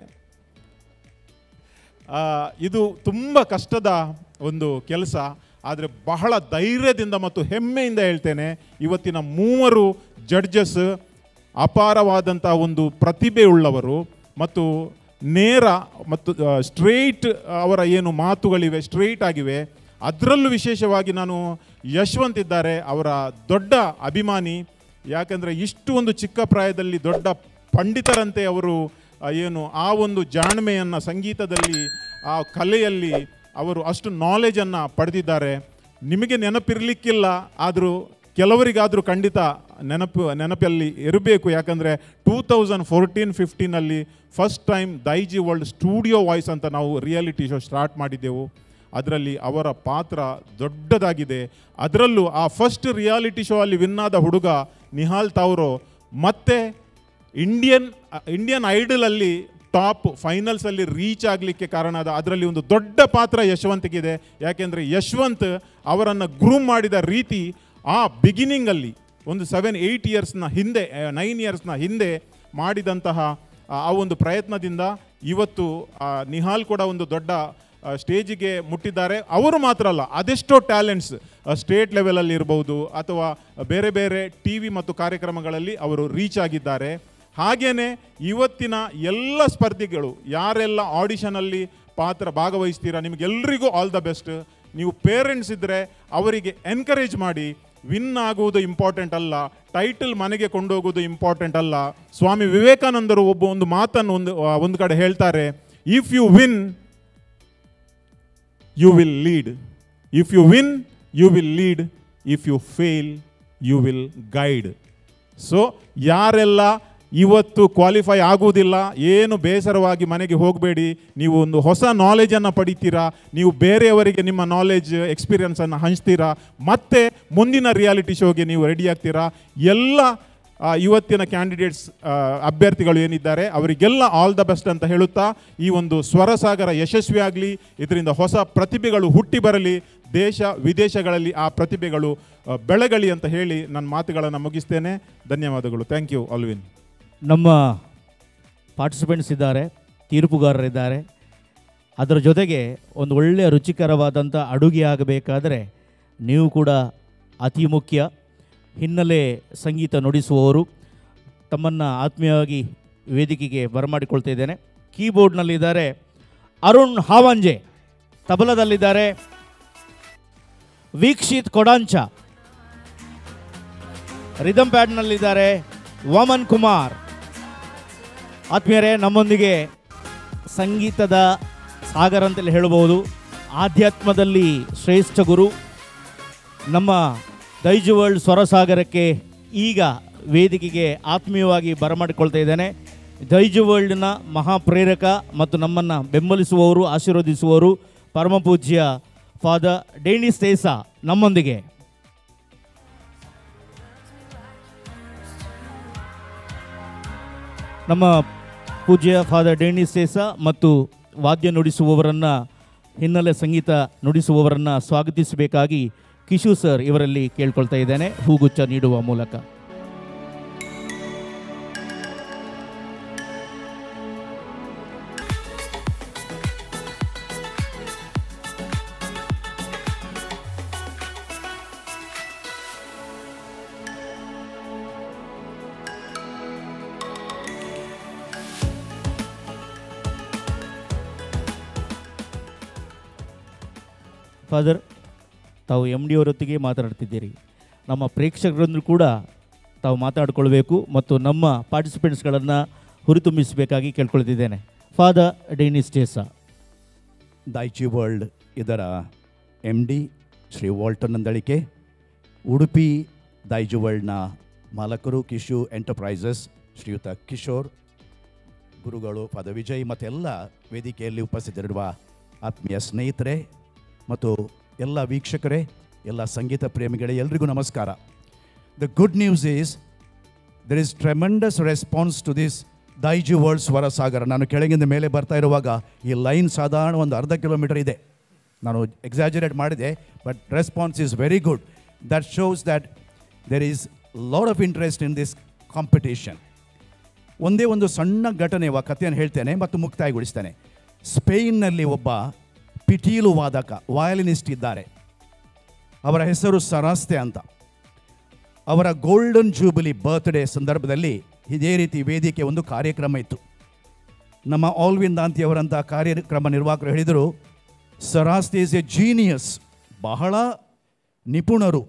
ಆ, ಇದು ತುಂಬ ಕಷ್ಟದ ಒಂದು ಕೆಲಸ ಆದರೆ ಬಹಳ ಧೈರ್ಯದಿಂದ ಮತ್ತು ಹೆಮ್ಮೆಯಿಂದ ಹೇಳ್ತೇನೆ ಇವತ್ತಿನ ಮೂವರು ಜಡ್ಜಸ್ ಅಪಾರವಾದಂಥ ಒಂದು ಪ್ರತಿಭೆ ಉಳ್ಳವರು ಮತ್ತು ನೇರ ಮತ್ತು ಸ್ಟ್ರೇಟ್ ಅವರ ಏನು ಮಾತುಗಳಿವೆ ಸ್ಟ್ರೇಟ್ ಆಗಿವೆ ಅದರಲ್ಲೂ ವಿಶೇಷವಾಗಿ ನಾನು ಯಶವಂತ್ ಇದ್ದಾರೆ ಅವರ ದೊಡ್ಡ ಅಭಿಮಾನಿ ಯಾಕಂದರೆ ಇಷ್ಟು ಒಂದು ಚಿಕ್ಕ ಪ್ರಾಯದಲ್ಲಿ ದೊಡ್ಡ ಪಂಡಿತರಂತೆ ಅವರು ಆ, ಏನು ಆ ಒಂದು ಜಾಣ್ಮೆಯನ್ನು ಸಂಗೀತದಲ್ಲಿ ಆ ಕಲೆಯಲ್ಲಿ ಅವರು ಅಷ್ಟು ನಾಲೆಜನ್ನು ಪಡೆದಿದ್ದಾರೆ ನಿಮಗೆ ನೆನಪಿರಲಿಕ್ಕಿಲ್ಲ ಆದರೂ ಕೆಲವರಿಗಾದರೂ ಖಂಡಿತ ನೆನಪು ನೆನಪಲ್ಲಿ ಇರಬೇಕು ಯಾಕಂದರೆ ಟೂ ತೌಸಂಡ್ ಫೋರ್ಟೀನ್ ಫಿಫ್ಟೀನಲ್ಲಿ first time Daiji world studio voice ಅಂತ ನಾವು ರಿಯಾಲಿಟಿ ಶೋ ಸ್ಟಾರ್ಟ್ ಮಾಡಿದ್ದೆವು ಅದರಲ್ಲಿ ಅವರ ಪಾತ್ರ ದೊಡ್ಡದಾಗಿದೆ ಅದರಲ್ಲೂ ಆ ಫಸ್ಟ್ ರಿಯಾಲಿಟಿ ಶೋ ಅಲ್ಲಿ ವಿನ್ ಆದ ಹುಡುಗ ನಿಹಾಲ್ ತಾವ್ರೋ ಮತ್ತೆ ಇಂಡಿಯನ್ ಇಂಡಿಯನ್ ಐಡಲಲ್ಲಿ ಟಾಪ್ ಫೈನಲ್ಸಲ್ಲಿ ರೀಚ್ ಆಗಲಿಕ್ಕೆ ಕಾರಣ ಆದ ಅದರಲ್ಲಿ ಒಂದು ದೊಡ್ಡ ಪಾತ್ರ ಯಶವಂತ್ಗಿದೆ ಯಾಕೆಂದರೆ ಯಶವಂತ್ ಅವರನ್ನು ಗ್ರೂಮ್ ಮಾಡಿದ ರೀತಿ ಆ ಬಿಗಿನಿಂಗಲ್ಲಿ ಒಂದು ಸೆವೆನ್ ಏಯ್ಟ್ ಇಯರ್ಸ್ನ ಹಿಂದೆ ನೈನ್ ಇಯರ್ಸ್ನ ಹಿಂದೆ ಮಾಡಿದಂತಹ ಆ- ಆ ಒಂದು ಪ್ರಯತ್ನದಿಂದ ಇವತ್ತು ಆ ನಿಹಾಲ್ ಕೂಡ ಒಂದು ದೊಡ್ಡ ಆ, ಸ್ಟೇಜಿಗೆ ಮುಟ್ಟಿದ್ದಾರೆ ಅವರು ಮಾತ್ರ ಅಲ್ಲ ಅದೆಷ್ಟೋ ಟ್ಯಾಲೆಂಟ್ಸ್ ಸ್ಟೇಟ್ ಲೆವೆಲಲ್ಲಿ ಇರ್ಬೋದು ಅಥವಾ ಬೇರೆ ಬೇರೆ ಟಿ ವಿ ಮತ್ತು ಕಾರ್ಯಕ್ರಮಗಳಲ್ಲಿ ಅವರು ರೀಚ್ ಆಗಿದ್ದಾರೆ ಹಾಗೇನೆ ಇವತ್ತಿನ ಎಲ್ಲ ಸ್ಪರ್ಧಿಗಳು ಯಾರೆಲ್ಲ ಆಡಿಷನಲ್ಲಿ ಪಾತ್ರ ಭಾಗವಹಿಸ್ತೀರಾ ನಿಮಗೆಲ್ಲರಿಗೂ ಆಲ್ ದ ಬೆಸ್ಟ್ ನೀವು ಪೇರೆಂಟ್ಸ್ ಇದ್ದರೆ ಅವರಿಗೆ ಎನ್ಕರೇಜ್ ಮಾಡಿ ವಿನ್ ಆಗುವುದು ಇಂಪಾರ್ಟೆಂಟ್ ಅಲ್ಲ ಟೈಟಲ್ ಮನೆಗೆ ಕೊಂಡೋಗೋದು ಇಂಪಾರ್ಟೆಂಟ್ ಅಲ್ಲ ಸ್ವಾಮಿ ವಿವೇಕಾನಂದರು ಒಬ್ಬ ಒಂದು ಮಾತನ್ನು ಒಂದು ಆ, ಒಂದು ಕಡೆ ಹೇಳ್ತಾರೆ if you win you will lead if you win you will lead if you fail you will guide so ಯಾರೆಲ್ಲ ಇವತ್ತು ಕ್ವಾಲಿಫೈ ಆಗುವುದಿಲ್ಲ ಏನು ಬೇಸರವಾಗಿ ಮನೆಗೆ ಹೋಗಬೇಡಿ ನೀವು ಒಂದು ಹೊಸ ನಾಲೆಜನ್ನು ಪಡಿತೀರಾ ನೀವು ಬೇರೆಯವರಿಗೆ ನಿಮ್ಮ ನಾಲೆಜ್ ಎಕ್ಸ್ಪೀರಿಯನ್ಸನ್ನು ಹಂಚ್ತೀರಾ ಮತ್ತೆ ಮುಂದಿನ ರಿಯಾಲಿಟಿ ಶೋಗೆ ನೀವು ರೆಡಿ ಆಗ್ತೀರಾ ಎಲ್ಲ ಆ, ಇವತ್ತಿನ ಕ್ಯಾಂಡಿಡೇಟ್ಸ್ ಅಭ್ಯರ್ಥಿಗಳು ಏನಿದ್ದಾರೆ ಅವರಿಗೆಲ್ಲ ಆಲ್ ದ ಬೆಸ್ಟ್ ಅಂತ ಹೇಳುತ್ತಾ ಈ ಒಂದು ಸ್ವರಸಾಗರ ಯಶಸ್ವಿಯಾಗಲಿ ಇದರಿಂದ ಹೊಸ ಪ್ರತಿಭೆಗಳು ಹುಟ್ಟಿ ಬರಲಿ ದೇಶ ವಿದೇಶಗಳಲ್ಲಿ ಆ ಪ್ರತಿಭೆಗಳು ಆ, ಬೆಳಗಲಿ ಅಂತ ಹೇಳಿ ನನ್ನ ಮಾತುಗಳನ್ನು ಮುಗಿಸ್ತೇನೆ ಧನ್ಯವಾದಗಳು ಥ್ಯಾಂಕ್ ಯು ಅಲ್ವಿನ್ ನಮ್ಮ ಪಾರ್ಟಿಸಿಪೆಂಟ್ಸ್ ಇದ್ದಾರೆ ತೀರ್ಪುಗಾರರಿದ್ದಾರೆ ಅದರ ಜೊತೆಗೆ ಒಂದು ಒಳ್ಳೆಯ ರುಚಿಕರವಾದಂಥ ಅಡುಗೆ ಆಗಬೇಕಾದರೆ ನೀವು ಕೂಡ ಅತಿ ಮುಖ್ಯ ಹಿನ್ನೆಲೆ ಸಂಗೀತ ನುಡಿಸುವವರು ತಮ್ಮನ್ನು ಆತ್ಮೀಯವಾಗಿ ವೇದಿಕೆಗೆ ಬರಮಾಡಿಕೊಳ್ತಾ ಇದ್ದೇನೆ ಕೀಬೋರ್ಡ್ನಲ್ಲಿದ್ದಾರೆ ಅರುಣ್ ಹಾವಂಜೆ ತಬಲದಲ್ಲಿದ್ದಾರೆ ವೀಕ್ಷಿತ್ ಕೊಡಾಂಚ ರಿದಮ್ ಪ್ಯಾಡ್ನಲ್ಲಿದ್ದಾರೆ ವಾಮನ್ ಕುಮಾರ್ ಆತ್ಮೀಯರೇ ನಮ್ಮೊಂದಿಗೆ ಸಂಗೀತದ ಸಾಗರ ಅಂತಲೇ ಹೇಳಬಹುದು ಆಧ್ಯಾತ್ಮದಲ್ಲಿ ಶ್ರೇಷ್ಠ ಗುರು ನಮ್ಮ ದೈಜು ವರ್ಲ್ಡ್ ಸ್ವರಸಾಗರಕ್ಕೆ ಈಗ ವೇದಿಕೆಗೆ ಆತ್ಮೀಯವಾಗಿ ಬರಮಾಡಿಕೊಳ್ತಾ ಇದ್ದೇನೆ ದೈಜು ವರ್ಲ್ಡ್ನ ಮಹಾಪ್ರೇರಕ ಮತ್ತು ನಮ್ಮನ್ನು ಬೆಂಬಲಿಸುವವರು ಆಶೀರ್ವದಿಸುವವರು ಪರಮಪೂಜ್ಯ ಫಾದರ್ ಡೇನಿಸ್ ತೇಸಾ ನಮ್ಮೊಂದಿಗೆ ನಮ್ಮ ಪೂಜ್ಯ ಫಾದರ್ ಡೇನಿಸ್ ಸೇಸಾ ಮತ್ತು ವಾದ್ಯ ನುಡಿಸುವವರನ್ನು ಹಿನ್ನೆಲೆ ಸಂಗೀತ ನುಡಿಸುವವರನ್ನು ಸ್ವಾಗತಿಸಬೇಕಾಗಿ ಕಿಶು ಸರ್ ಇವರಲ್ಲಿ ಕೇಳ್ಕೊಳ್ತಾ ಇದ್ದೇನೆ ಹೂಗುಚ್ಚ ನೀಡುವ ಮೂಲಕ ಫಾದರ್ ತಾವು ಎಮ್ ಡಿ ಅವರೊತ್ತಿಗೆ ಮಾತನಾಡ್ತಿದ್ದೀರಿ ನಮ್ಮ ಪ್ರೇಕ್ಷಕರನ್ನು ಕೂಡ ತಾವು ಮಾತಾಡಿಕೊಳ್ಬೇಕು ಮತ್ತು ನಮ್ಮ ಪಾರ್ಟಿಸಿಪೆಂಟ್ಸ್ಗಳನ್ನು ಹುರಿತುಂಬಿಸಬೇಕಾಗಿ ಕೇಳ್ಕೊಳ್ತಿದ್ದೇನೆ father Denis D'Sa Daiji world ಇದರ M D Shri Walter Nandalike Udupi Daiji ವರ್ಲ್ಡ್ನ ಮಾಲಕರು ಕಿಶು ಎಂಟರ್ಪ್ರೈಸಸ್ ಶ್ರೀಯುತ ಕಿಶೋರ್ ಗುರುಗಳು ಫಾದರ್ ವಿಜಯ್ ಮತ್ತೆಲ್ಲ ವೇದಿಕೆಯಲ್ಲಿ ಉಪಸ್ಥಿತರಿರುವ ಆತ್ಮೀಯ ಸ್ನೇಹಿತರೆ ಮತ್ತು ಎಲ್ಲ ವೀಕ್ಷಕರೇ ಎಲ್ಲ ಸಂಗೀತ ಪ್ರೇಮಿಗಳೇ ಎಲ್ರಿಗೂ ನಮಸ್ಕಾರ the good news is there is tremendous response to this Daiji world Swarasagara ನಾನು ಕೆಳಗಿಂದ ಮೇಲೆ ಬರ್ತಾ ಇರುವಾಗ ಈ ಲೈನ್ ಸಾಧಾರಣ ಒಂದು ಅರ್ಧ ಕಿಲೋಮೀಟರ್ ಇದೆ ನಾನು ಎಕ್ಸಾಜರೇಟ್ ಮಾಡಿದೆ but response is very good that shows that there is lot of interest in this competition ಒಂದೇ ಒಂದು ಸಣ್ಣ ಘಟನೆ ವ ಕಥೆಯನ್ನು ಹೇಳ್ತೇನೆ ಮತ್ತು ಮುಕ್ತಾಯಗೊಳಿಸ್ತೇನೆ ಸ್ಪೇನ್ನಲ್ಲಿ ಒಬ್ಬ ಪಿಟೀಲು ವಾದಕ ವಯಲಿನಿಸ್ಟ್ ಇದ್ದಾರೆ ಅವರ ಹೆಸರು ಸರಾಸ್ತೆ ಅಂತ ಅವರ ಗೋಲ್ಡನ್ ಜೂಬಿಲಿ ಬರ್ತ್ಡೇ ಸಂದರ್ಭದಲ್ಲಿ ಇದೇ ರೀತಿ ವೇದಿಕೆ ಒಂದು ಕಾರ್ಯಕ್ರಮ ಇತ್ತು ನಮ್ಮ ಆಲ್ವಿನ್ ದಾಂತಿಯವರಂಥ ಕಾರ್ಯಕ್ರಮ ನಿರ್ವಾಹಕರು ಹೇಳಿದರು ಸರಾಸ್ತೆ ಇಸ್ ಎ ಜೀನಿಯಸ್ ಬಹಳ ನಿಪುಣರು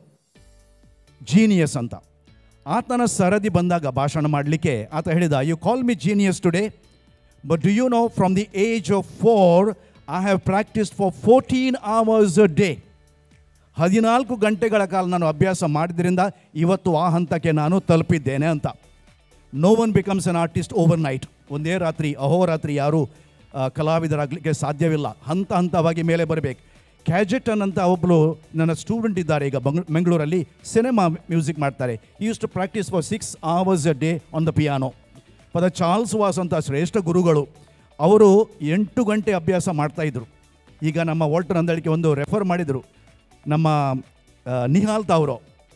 ಜೀನಿಯಸ್ ಅಂತ ಆತನ ಸರದಿ ಬಂದಾಗ ಭಾಷಣ ಮಾಡಲಿಕ್ಕೆ ಆತ ಹೇಳಿದ you call me genius today but do you know from the age of four I have practice for fourteen hours a day ಹದಿನಾಲ್ಕು ಗಂಟೆಗಳ ಕಾಲ ನಾನು ಅಭ್ಯಾಸ ಮಾಡಿದ್ರಿಂದ ಇವತ್ತು ಆ ಹಂತಕ್ಕೆ ನಾನು ತಲುಪಿದ್ದೇನೆ ಅಂತ no one becomes an artist overnight ಒಂದೇ ರಾತ್ರಿ ಅಹೋರಾತ್ರಿ ಯಾರೂ ಆ, ಕಲಾವಿದರಾಗಲಿಕ್ಕೆ ಸಾಧ್ಯವಿಲ್ಲ ಹಂತ ಹಂತವಾಗಿ ಮೇಲೆ ಬರಬೇಕು ಕ್ಯಾಜೆಟನ್ ಅಂತ ಒಬ್ಬಳು ನನ್ನ ಸ್ಟೂಡೆಂಟ್ ಇದ್ದಾರೆ ಈಗ ಬಂಗ್ ಬೆಂಗಳೂರಲ್ಲಿ ಸಿನಿಮಾ ಮ್ಯೂಸಿಕ್ ಮಾಡ್ತಾರೆ used to practice for six hours a day on the piano ಪದ ಚಾರ್ಲ್ಸ್ ವಾಸ್ ಅಂತ ಶ್ರೇಷ್ಠ ಗುರುಗಳು ಅವರು ಎಂಟು ಗಂಟೆ ಅಭ್ಯಾಸ ಮಾಡ್ತಾಯಿದ್ರು ಈಗ ನಮ್ಮ ವಾಲ್ಟರ್ ಅಂದಳಿಕೆ ಒಂದು ರೆಫರ್ ಮಾಡಿದರು ನಮ್ಮ ಆ, ನಿಹಾಲ್ತ ಅವರು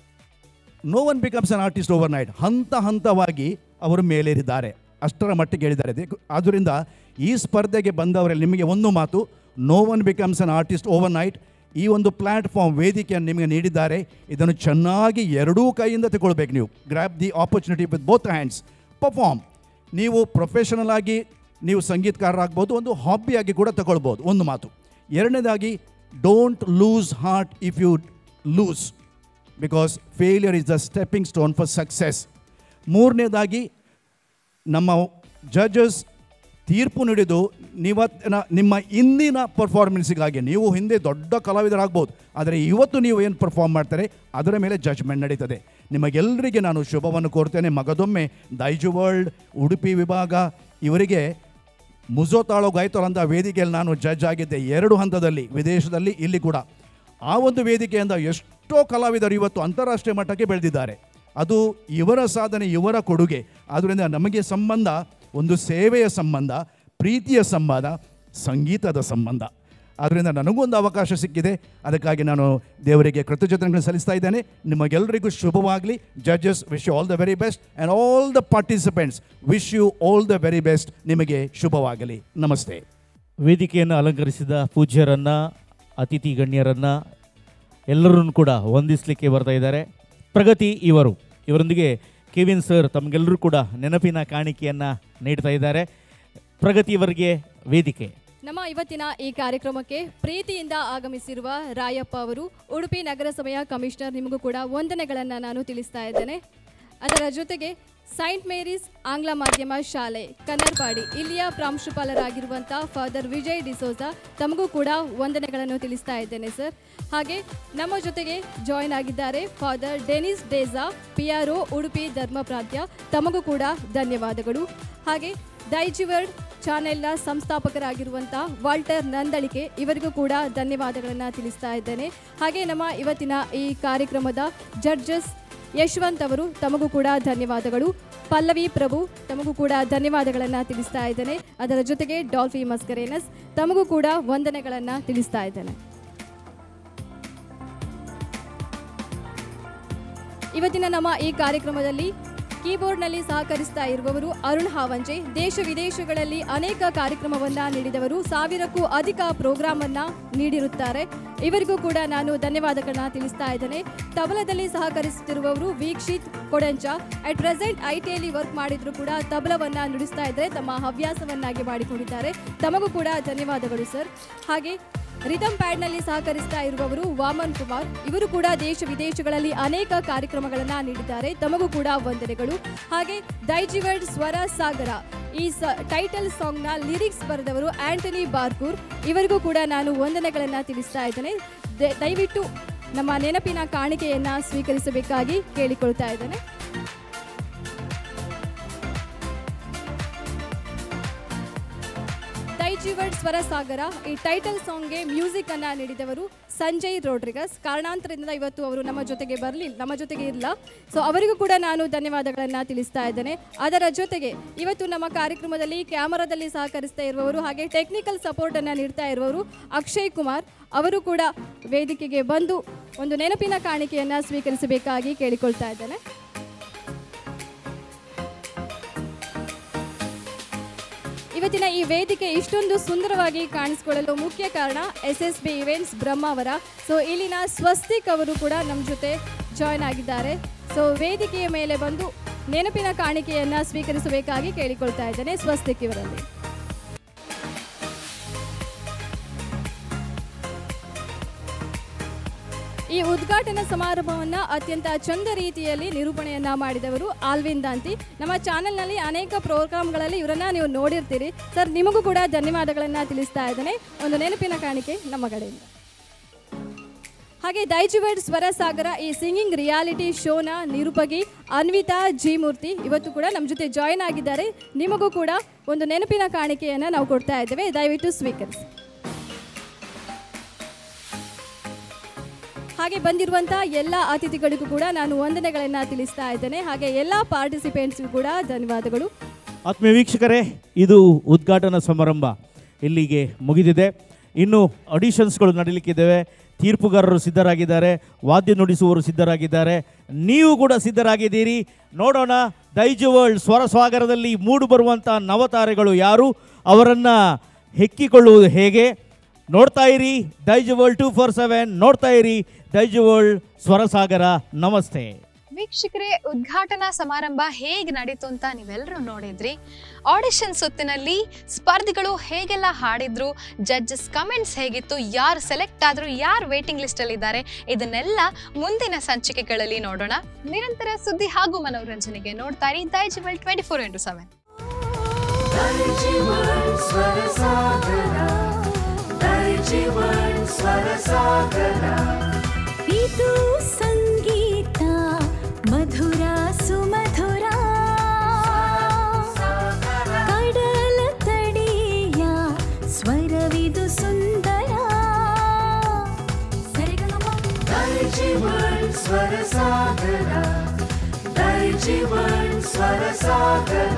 no one becomes an artist overnight ಹಂತ ಹಂತವಾಗಿ ಅವರು ಮೇಲೇರಿದ್ದಾರೆ ಅಷ್ಟರ ಮಟ್ಟಿಗೆ ಹೇಳಿದ್ದಾರೆ ಅದೇ- ಆದ್ದರಿಂದ ಈ ಸ್ಪರ್ಧೆಗೆ ಬಂದವರಲ್ಲಿ ನಿಮಗೆ ಒಂದು ಮಾತು no one becomes an artist overnight ಈ ಒಂದು ಪ್ಲ್ಯಾಟ್ಫಾರ್ಮ್ ವೇದಿಕೆಯನ್ನು ನಿಮಗೆ ನೀಡಿದ್ದಾರೆ ಇದನ್ನು ಚೆನ್ನಾಗಿ ಎರಡೂ ಕೈಯಿಂದ ತಗೊಳ್ಬೇಕು ನೀವು grab the opportunity with both hands perform ನೀವು ಪ್ರೊಫೆಷನಲ್ ಆಗಿ ನೀವು ಸಂಗೀತಕಾರರಾಗ್ಬೋದು ಒಂದು ಹಾಬಿಯಾಗಿ ಕೂಡ ತಗೊಳ್ಬೋದು ಒಂದು ಮಾತು ಎರಡನೇದಾಗಿ don't lose heart if you lose because failure is the stepping stone for success ಮೂರನೇದಾಗಿ ನಮ್ಮ ಜಡ್ಜಸ್ ತೀರ್ಪು ನೀಡಿದ್ದು ನೀವತ್ತಿನ ನಿಮ್ಮ ಇಂದಿನ ಪರ್ಫಾರ್ಮೆನ್ಸಿಗಾಗಿ ನೀವು ಹಿಂದೆ ದೊಡ್ಡ ಕಲಾವಿದರಾಗ್ಬೋದು ಆದರೆ ಇವತ್ತು ನೀವು ಏನು ಪರ್ಫಾರ್ಮ್ ಮಾಡ್ತಾರೆ ಅದರ ಮೇಲೆ ಜಜ್ಮೆಂಟ್ ನಡೀತದೆ ನಿಮಗೆಲ್ಲರಿಗೆ ನಾನು ಶುಭವನ್ನು ಕೋರ್ತೇನೆ ಮಗದೊಮ್ಮೆ ದೈಜು ವರ್ಲ್ಡ್ ಉಡುಪಿ ವಿಭಾಗ ಇವರಿಗೆ ಮುಜೋ ತಾಳೋ ಗಾಯ್ತೋಲ್ ಅಂತ ವೇದಿಕೆಯಲ್ಲಿ ನಾನು ಜಡ್ಜ್ ಆಗಿದ್ದೆ ಎರಡು ಹಂತದಲ್ಲಿ ವಿದೇಶದಲ್ಲಿ ಇಲ್ಲಿ ಕೂಡ ಆ ಒಂದು ವೇದಿಕೆಯಿಂದ ಎಷ್ಟೋ ಕಲಾವಿದರು ಇವತ್ತು ಅಂತಾರಾಷ್ಟ್ರೀಯ ಮಟ್ಟಕ್ಕೆ ಬೆಳೆದಿದ್ದಾರೆ ಅದು ಇವರ ಸಾಧನೆ ಇವರ ಕೊಡುಗೆ ಆದ್ದರಿಂದ ನಮಗೆ ಸಂಬಂಧ ಒಂದು ಸೇವೆಯ ಸಂಬಂಧ ಪ್ರೀತಿಯ ಸಂಬಂಧ ಸಂಗೀತದ ಸಂಬಂಧ ಆದ್ದರಿಂದ ನನಗೊಂದು ಅವಕಾಶ ಸಿಕ್ಕಿದೆ ಅದಕ್ಕಾಗಿ ನಾನು ದೇವರಿಗೆ ಕೃತಜ್ಞತೆಗಳನ್ನು ಸಲ್ಲಿಸ್ತಾ ಇದ್ದೇನೆ ನಿಮಗೆಲ್ಲರಿಗೂ ಶುಭವಾಗಲಿ judges wish you all the very best and all the participants wish you all the very best ನಿಮಗೆ ಶುಭವಾಗಲಿ ನಮಸ್ತೆ ವೇದಿಕೆಯನ್ನು ಅಲಂಕರಿಸಿದ ಪೂಜ್ಯರನ್ನ ಅತಿಥಿ ಗಣ್ಯರನ್ನ ಎಲ್ಲರನ್ನು ಕೂಡ ವಂದಿಸಲಿಕ್ಕೆ ಬರ್ತಾ ಇದ್ದಾರೆ ಪ್ರಗತಿ ಇವರು ಇವರೊಂದಿಗೆ ಕೆವಿನ್ ಸರ್ ತಮಗೆಲ್ಲರೂ ಕೂಡ ನೆನಪಿನ ಕಾಣಿಕೆಯನ್ನು ನೀಡ್ತಾ ಇದ್ದಾರೆ ಪ್ರಗತಿ ಇವರಿಗೆ ವೇದಿಕೆ ನಮ್ಮ ಇವತ್ತಿನ ಈ ಕಾರ್ಯಕ್ರಮಕ್ಕೆ ಪ್ರೀತಿಯಿಂದ ಆಗಮಿಸಿರುವ ರಾಯಪ್ಪ ಅವರು ಉಡುಪಿ ನಗರಸಭೆಯ ಕಮಿಷನರ್ ನಿಮಗೂ ಕೂಡ ವಂದನೆಗಳನ್ನು ನಾನು ತಿಳಿಸ್ತಾ ಇದ್ದೇನೆ ಅದರ ಜೊತೆಗೆ ಸೈಂಟ್ ಮೇರೀಸ್ ಆಂಗ್ಲ ಮಾಧ್ಯಮ ಶಾಲೆ ಕನ್ನರ್ಪಾಡಿ ಇಲ್ಲಿಯ ಪ್ರಾಂಶುಪಾಲರಾಗಿರುವಂಥ ಫಾದರ್ ವಿಜಯ್ ಡಿಸೋಜಾ ತಮಗೂ ಕೂಡ ವಂದನೆಗಳನ್ನು ತಿಳಿಸ್ತಾ ಇದ್ದೇನೆ ಸರ್ ಹಾಗೆ ನಮ್ಮ ಜೊತೆಗೆ ಜಾಯಿನ್ ಆಗಿದ್ದಾರೆ father Denis D'Sa P R O Udupi ಧರ್ಮ ಪ್ರಾಂತ್ಯ ತಮಗೂ ಕೂಡ ಧನ್ಯವಾದಗಳು ಹಾಗೆ ಡೈಜಿವರ್ಡ್ ಚಾನೆಲ್ನ ಸಂಸ್ಥಾಪಕರಾಗಿರುವಂಥ ವಾಲ್ಟರ್ ನಂದಳಿಕೆ ಇವರಿಗೂ ಕೂಡ ಧನ್ಯವಾದಗಳನ್ನು ತಿಳಿಸ್ತಾ ಇದ್ದೇನೆ ಹಾಗೆ ನಮ್ಮ ಇವತ್ತಿನ ಈ ಕಾರ್ಯಕ್ರಮದ ಜಡ್ಜಸ್ ಯಶವಂತ್ ಅವರು ತಮಗೂ ಕೂಡ ಧನ್ಯವಾದಗಳು ಪಲ್ಲವಿ ಪ್ರಭು ತಮಗೂ ಕೂಡ ಧನ್ಯವಾದಗಳನ್ನು ತಿಳಿಸ್ತಾ ಇದ್ದೇನೆ ಅದರ ಜೊತೆಗೆ ಡಾಲ್ಫಿ ಮಸ್ಕರೇನಸ್ ತಮಗೂ ಕೂಡ ವಂದನೆಗಳನ್ನು ತಿಳಿಸ್ತಾ ಇದ್ದೇನೆ ಇವತ್ತಿನ ನಮ್ಮ ಈ ಕಾರ್ಯಕ್ರಮದಲ್ಲಿ ಕೀಬೋರ್ಡ್ನಲ್ಲಿ ಸಹಕರಿಸ್ತಾ ಇರುವವರು ಅರುಣ್ ಹಾವಂಜೆ ದೇಶ ವಿದೇಶಗಳಲ್ಲಿ ಅನೇಕ ಕಾರ್ಯಕ್ರಮವನ್ನ ನೀಡಿದವರು ಸಾವಿರಕ್ಕೂ ಅಧಿಕ ಪ್ರೋಗ್ರಾಮ್ ಅನ್ನ ನೀಡಿರುತ್ತಾರೆ ಇವರಿಗೂ ಕೂಡ ನಾನು ಧನ್ಯವಾದಗಳನ್ನ ತಿಳಿಸ್ತಾ ಇದ್ದೇನೆ ತಬಲದಲ್ಲಿ ಸಹಕರಿಸುತ್ತಿರುವವರು Vikshith Kodancha at present I ಟಿಯಲ್ಲಿ ವರ್ಕ್ ಮಾಡಿದ್ರು ಕೂಡ ತಬಲವನ್ನ ನುಡಿಸ್ತಾ ಇದ್ದಾರೆ ತಮ್ಮ ಹವ್ಯಾಸವನ್ನಾಗಿ ಮಾಡಿಕೊಂಡಿದ್ದಾರೆ ತಮಗೂ ಕೂಡ ಧನ್ಯವಾದಗಳು ಸರ್ ಹಾಗೆ ರಿದಮ್ ಪ್ಯಾಡ್ನಲ್ಲಿ ಸಹಕರಿಸ್ತಾ ಇರುವವರು ವಾಮನ್ ಕುಮಾರ್ ಇವರು ಕೂಡ ದೇಶ ವಿದೇಶಗಳಲ್ಲಿ ಅನೇಕ ಕಾರ್ಯಕ್ರಮಗಳನ್ನು ನೀಡಿದ್ದಾರೆ ತಮಗೂ ಕೂಡ ವಂದನೆಗಳು ಹಾಗೆ ದೈಜಿವರ್ಡ್ ಸ್ವರ ಸಾಗರ ಈ ಸ ಟೈಟಲ್ ಸಾಂಗ್ನ ಲಿರಿಕ್ಸ್ ಬರೆದವರು ಆಂಟನಿ ಬಾರ್ಕೂರ್ ಇವರಿಗೂ ಕೂಡ ನಾನು ವಂದನೆಗಳನ್ನು ತಿಳಿಸ್ತಾ ಇದ್ದೇನೆ ದ- ದಯವಿಟ್ಟು ನಮ್ಮ ನೆನಪಿನ ಕಾಣಿಕೆಯನ್ನು ಸ್ವೀಕರಿಸಬೇಕಾಗಿ ಕೇಳಿಕೊಳ್ತಾ ಇದ್ದೇನೆ ದೈಜಿವರ್ಡ್ ಸ್ವರ ಸಾಗರ ಈ ಟೈಟಲ್ ಸಾಂಗ್ಗೆ ಮ್ಯೂಸಿಕ್ ಅನ್ನ ನೀಡಿದವರು ಸಂಜಯ್ ರೋಡ್ರಿಗಸ್ ಕಾರಣಾಂತರದಿಂದ ಇವತ್ತು ಅವರು ನಮ್ಮ ಜೊತೆಗೆ ಬರಲಿಲ್ಲ ನಮ್ಮ ಜೊತೆಗೆ ಇಲ್ಲ ಸೊ ಅವರಿಗೂ ಕೂಡ ನಾನು ಧನ್ಯವಾದಗಳನ್ನು ತಿಳಿಸ್ತಾ ಇದ್ದೇನೆ ಅದರ ಜೊತೆಗೆ ಇವತ್ತು ನಮ್ಮ ಕಾರ್ಯಕ್ರಮದಲ್ಲಿ ಕ್ಯಾಮರಾದಲ್ಲಿ ಸಹಕರಿಸ್ತಾ ಇರುವವರು ಹಾಗೆ ಟೆಕ್ನಿಕಲ್ ಸಪೋರ್ಟ್ ಅನ್ನ ನೀಡ್ತಾ ಇರುವವರು ಅಕ್ಷಯ್ ಕುಮಾರ್ ಅವರು ಕೂಡ ವೇದಿಕೆಗೆ ಬಂದು ಒಂದು ನೆನಪಿನ ಕಾಣಿಕೆಯನ್ನ ಸ್ವೀಕರಿಸಬೇಕಾಗಿ ಕೇಳಿಕೊಳ್ತಾ ಇದ್ದೇನೆ ಇವತ್ತಿನ ಈ ವೇದಿಕೆ ಇಷ್ಟೊಂದು ಸುಂದರವಾಗಿ ಕಾಣಿಸ್ಕೊಳ್ಳಲು ಮುಖ್ಯ ಕಾರಣ S S B events Brahmavara so ಇಲ್ಲಿನ ಸ್ವಸ್ತಿಕ್ ಅವರು ಕೂಡ ನಮ್ಮ ಜೊತೆ ಜಾಯ್ನ್ ಆಗಿದ್ದಾರೆ ಸೊ ವೇದಿಕೆಯ ಮೇಲೆ ಬಂದು ನೆನಪಿನ ಕಾಣಿಕೆಯನ್ನು ಸ್ವೀಕರಿಸಬೇಕಾಗಿ ಕೇಳಿಕೊಳ್ತಾ ಇದ್ದೇನೆ ಸ್ವಸ್ತಿಕ್ ಇವರಲ್ಲಿ ಈ ಉದ್ಘಾಟನಾ ಸಮಾರಂಭವನ್ನ ಅತ್ಯಂತ ಚಂದ ರೀತಿಯಲ್ಲಿ ನಿರೂಪಣೆಯನ್ನ ಮಾಡಿದವರು ಆಲ್ವಿನ್ ದಾಂತಿ ನಮ್ಮ ಚಾನೆಲ್ನಲ್ಲಿ ಅನೇಕ ಪ್ರೋಗ್ರಾಮ್ಗಳಲ್ಲಿ ಇವರನ್ನ ನೀವು ನೋಡಿರ್ತೀರಿ ಸರ್ ನಿಮಗೂ ಕೂಡ ಧನ್ಯವಾದಗಳನ್ನ ತಿಳಿಸ್ತಾ ಇದ್ದೇನೆ ಒಂದು ನೆನಪಿನ ಕಾಣಿಕೆ ನಮ್ಮ ಕಡೆಯಿಂದ ಹಾಗೆ ದೈಜಿವರ್ಡ್ ಸ್ವರ ಸಾಗರ ಈ ಸಿಂಗಿಂಗ್ ರಿಯಾಲಿಟಿ ಶೋನ ನಿರೂಪಕಿ ಅನ್ವಿತಾ ಜಿ ಮೂರ್ತಿ ಇವತ್ತು ಕೂಡ ನಮ್ಮ ಜೊತೆ ಜಾಯಿನ್ ಆಗಿದ್ದಾರೆ ನಿಮಗೂ ಕೂಡ ಒಂದು ನೆನಪಿನ ಕಾಣಿಕೆಯನ್ನು ನಾವು ಕೊಡ್ತಾ ಇದ್ದೇವೆ ದಯವಿಟ್ಟು ಸ್ವೀಕರಿಸಿ ಹಾಗೆ ಬಂದಿರುವಂತಹ ಎಲ್ಲ ಅತಿಥಿಗಳಿಗೂ ಕೂಡ ನಾನು ವಂದನೆಗಳನ್ನು ತಿಳಿಸ್ತಾ ಇದ್ದೇನೆ ಹಾಗೆ ಎಲ್ಲ ಪಾರ್ಟಿಸಿಪೆಂಟ್ಸ್ಗೂ ಕೂಡ ಧನ್ಯವಾದಗಳು ಆತ್ಮೀಯ ವೀಕ್ಷಕರೇ ಇದು ಉದ್ಘಾಟನಾ ಸಮಾರಂಭ ಇಲ್ಲಿಗೆ ಮುಗಿದಿದೆ ಇನ್ನು ಆಡಿಷನ್ಸ್ಗಳು ನಡೀಲಿಕ್ಕಿದ್ದಾವೆ ತೀರ್ಪುಗಾರರು ಸಿದ್ಧರಾಗಿದ್ದಾರೆ ವಾದ್ಯ ನುಡಿಸುವವರು ಸಿದ್ಧರಾಗಿದ್ದಾರೆ ನೀವು ಕೂಡ ಸಿದ್ಧರಾಗಿದ್ದೀರಿ ನೋಡೋಣ ದೈಜು ವರ್ಲ್ಡ್ ಸ್ವರ ಸಾಗರದಲ್ಲಿ ಮೂಡು ಬರುವಂಥ ನವತಾರೆಗಳು ಯಾರು ಅವರನ್ನು ಹೆಕ್ಕಿಕೊಳ್ಳುವುದು ಹೇಗೆ ನೋಡ್ತಾ ಇರಿ Daiji world two four seven ನೋಡ್ತಾ ಇರಿ ದೈಜು ವರ್ಲ್ಡ್ ಸ್ವರಸಾಗರ ನಮಸ್ತೆ ವೀಕ್ಷಕರೇ ಉದ್ಘಾಟನಾ ಸಮಾರಂಭ ಹೇಗೆ ನಡೀತು ಅಂತ ನೀವೆಲ್ಲರೂ ನೋಡಿದ್ರಿ ಆಡಿಷನ್ ಸುತ್ತಿನಲ್ಲಿ ಸ್ಪರ್ಧಿಗಳು ಹೇಗೆಲ್ಲ ಹಾಡಿದ್ರು ಜಡ್ಜಸ್ ಕಮೆಂಟ್ಸ್ ಹೇಗಿತ್ತು ಯಾರು ಸೆಲೆಕ್ಟ್ ಆದ್ರು ಯಾರು ವೇಟಿಂಗ್ ಲಿಸ್ಟ್ ಅಲ್ಲಿ ಇದ್ದಾರೆ ಇದನ್ನೆಲ್ಲ ಮುಂದಿನ ಸಂಚಿಕೆಗಳಲ್ಲಿ ನೋಡೋಣ ನಿರಂತರ ಸುದ್ದಿ ಹಾಗೂ ಮನೋರಂಜನೆಗೆ ನೋಡ್ತಾ ಇರಿ Daijiworld twenty four into seven Daijiworld Swara Sagara ದೈಜಿವಳ್ Swara ಸಾಗರ ಇದು ಸಂಗೀತ ಮಧುರ ಸುಮಧುರ ಕಡಲ ತಡಿಯ ಸ್ವರವಿದು ಸುಂದರ ಸರಿಗಮ ದೈಜಿವಳ್ ಸ್ವರ ಸಾಗರ ದೈಜಿವಳ್ ಸ್ವರ ಸಾಗರ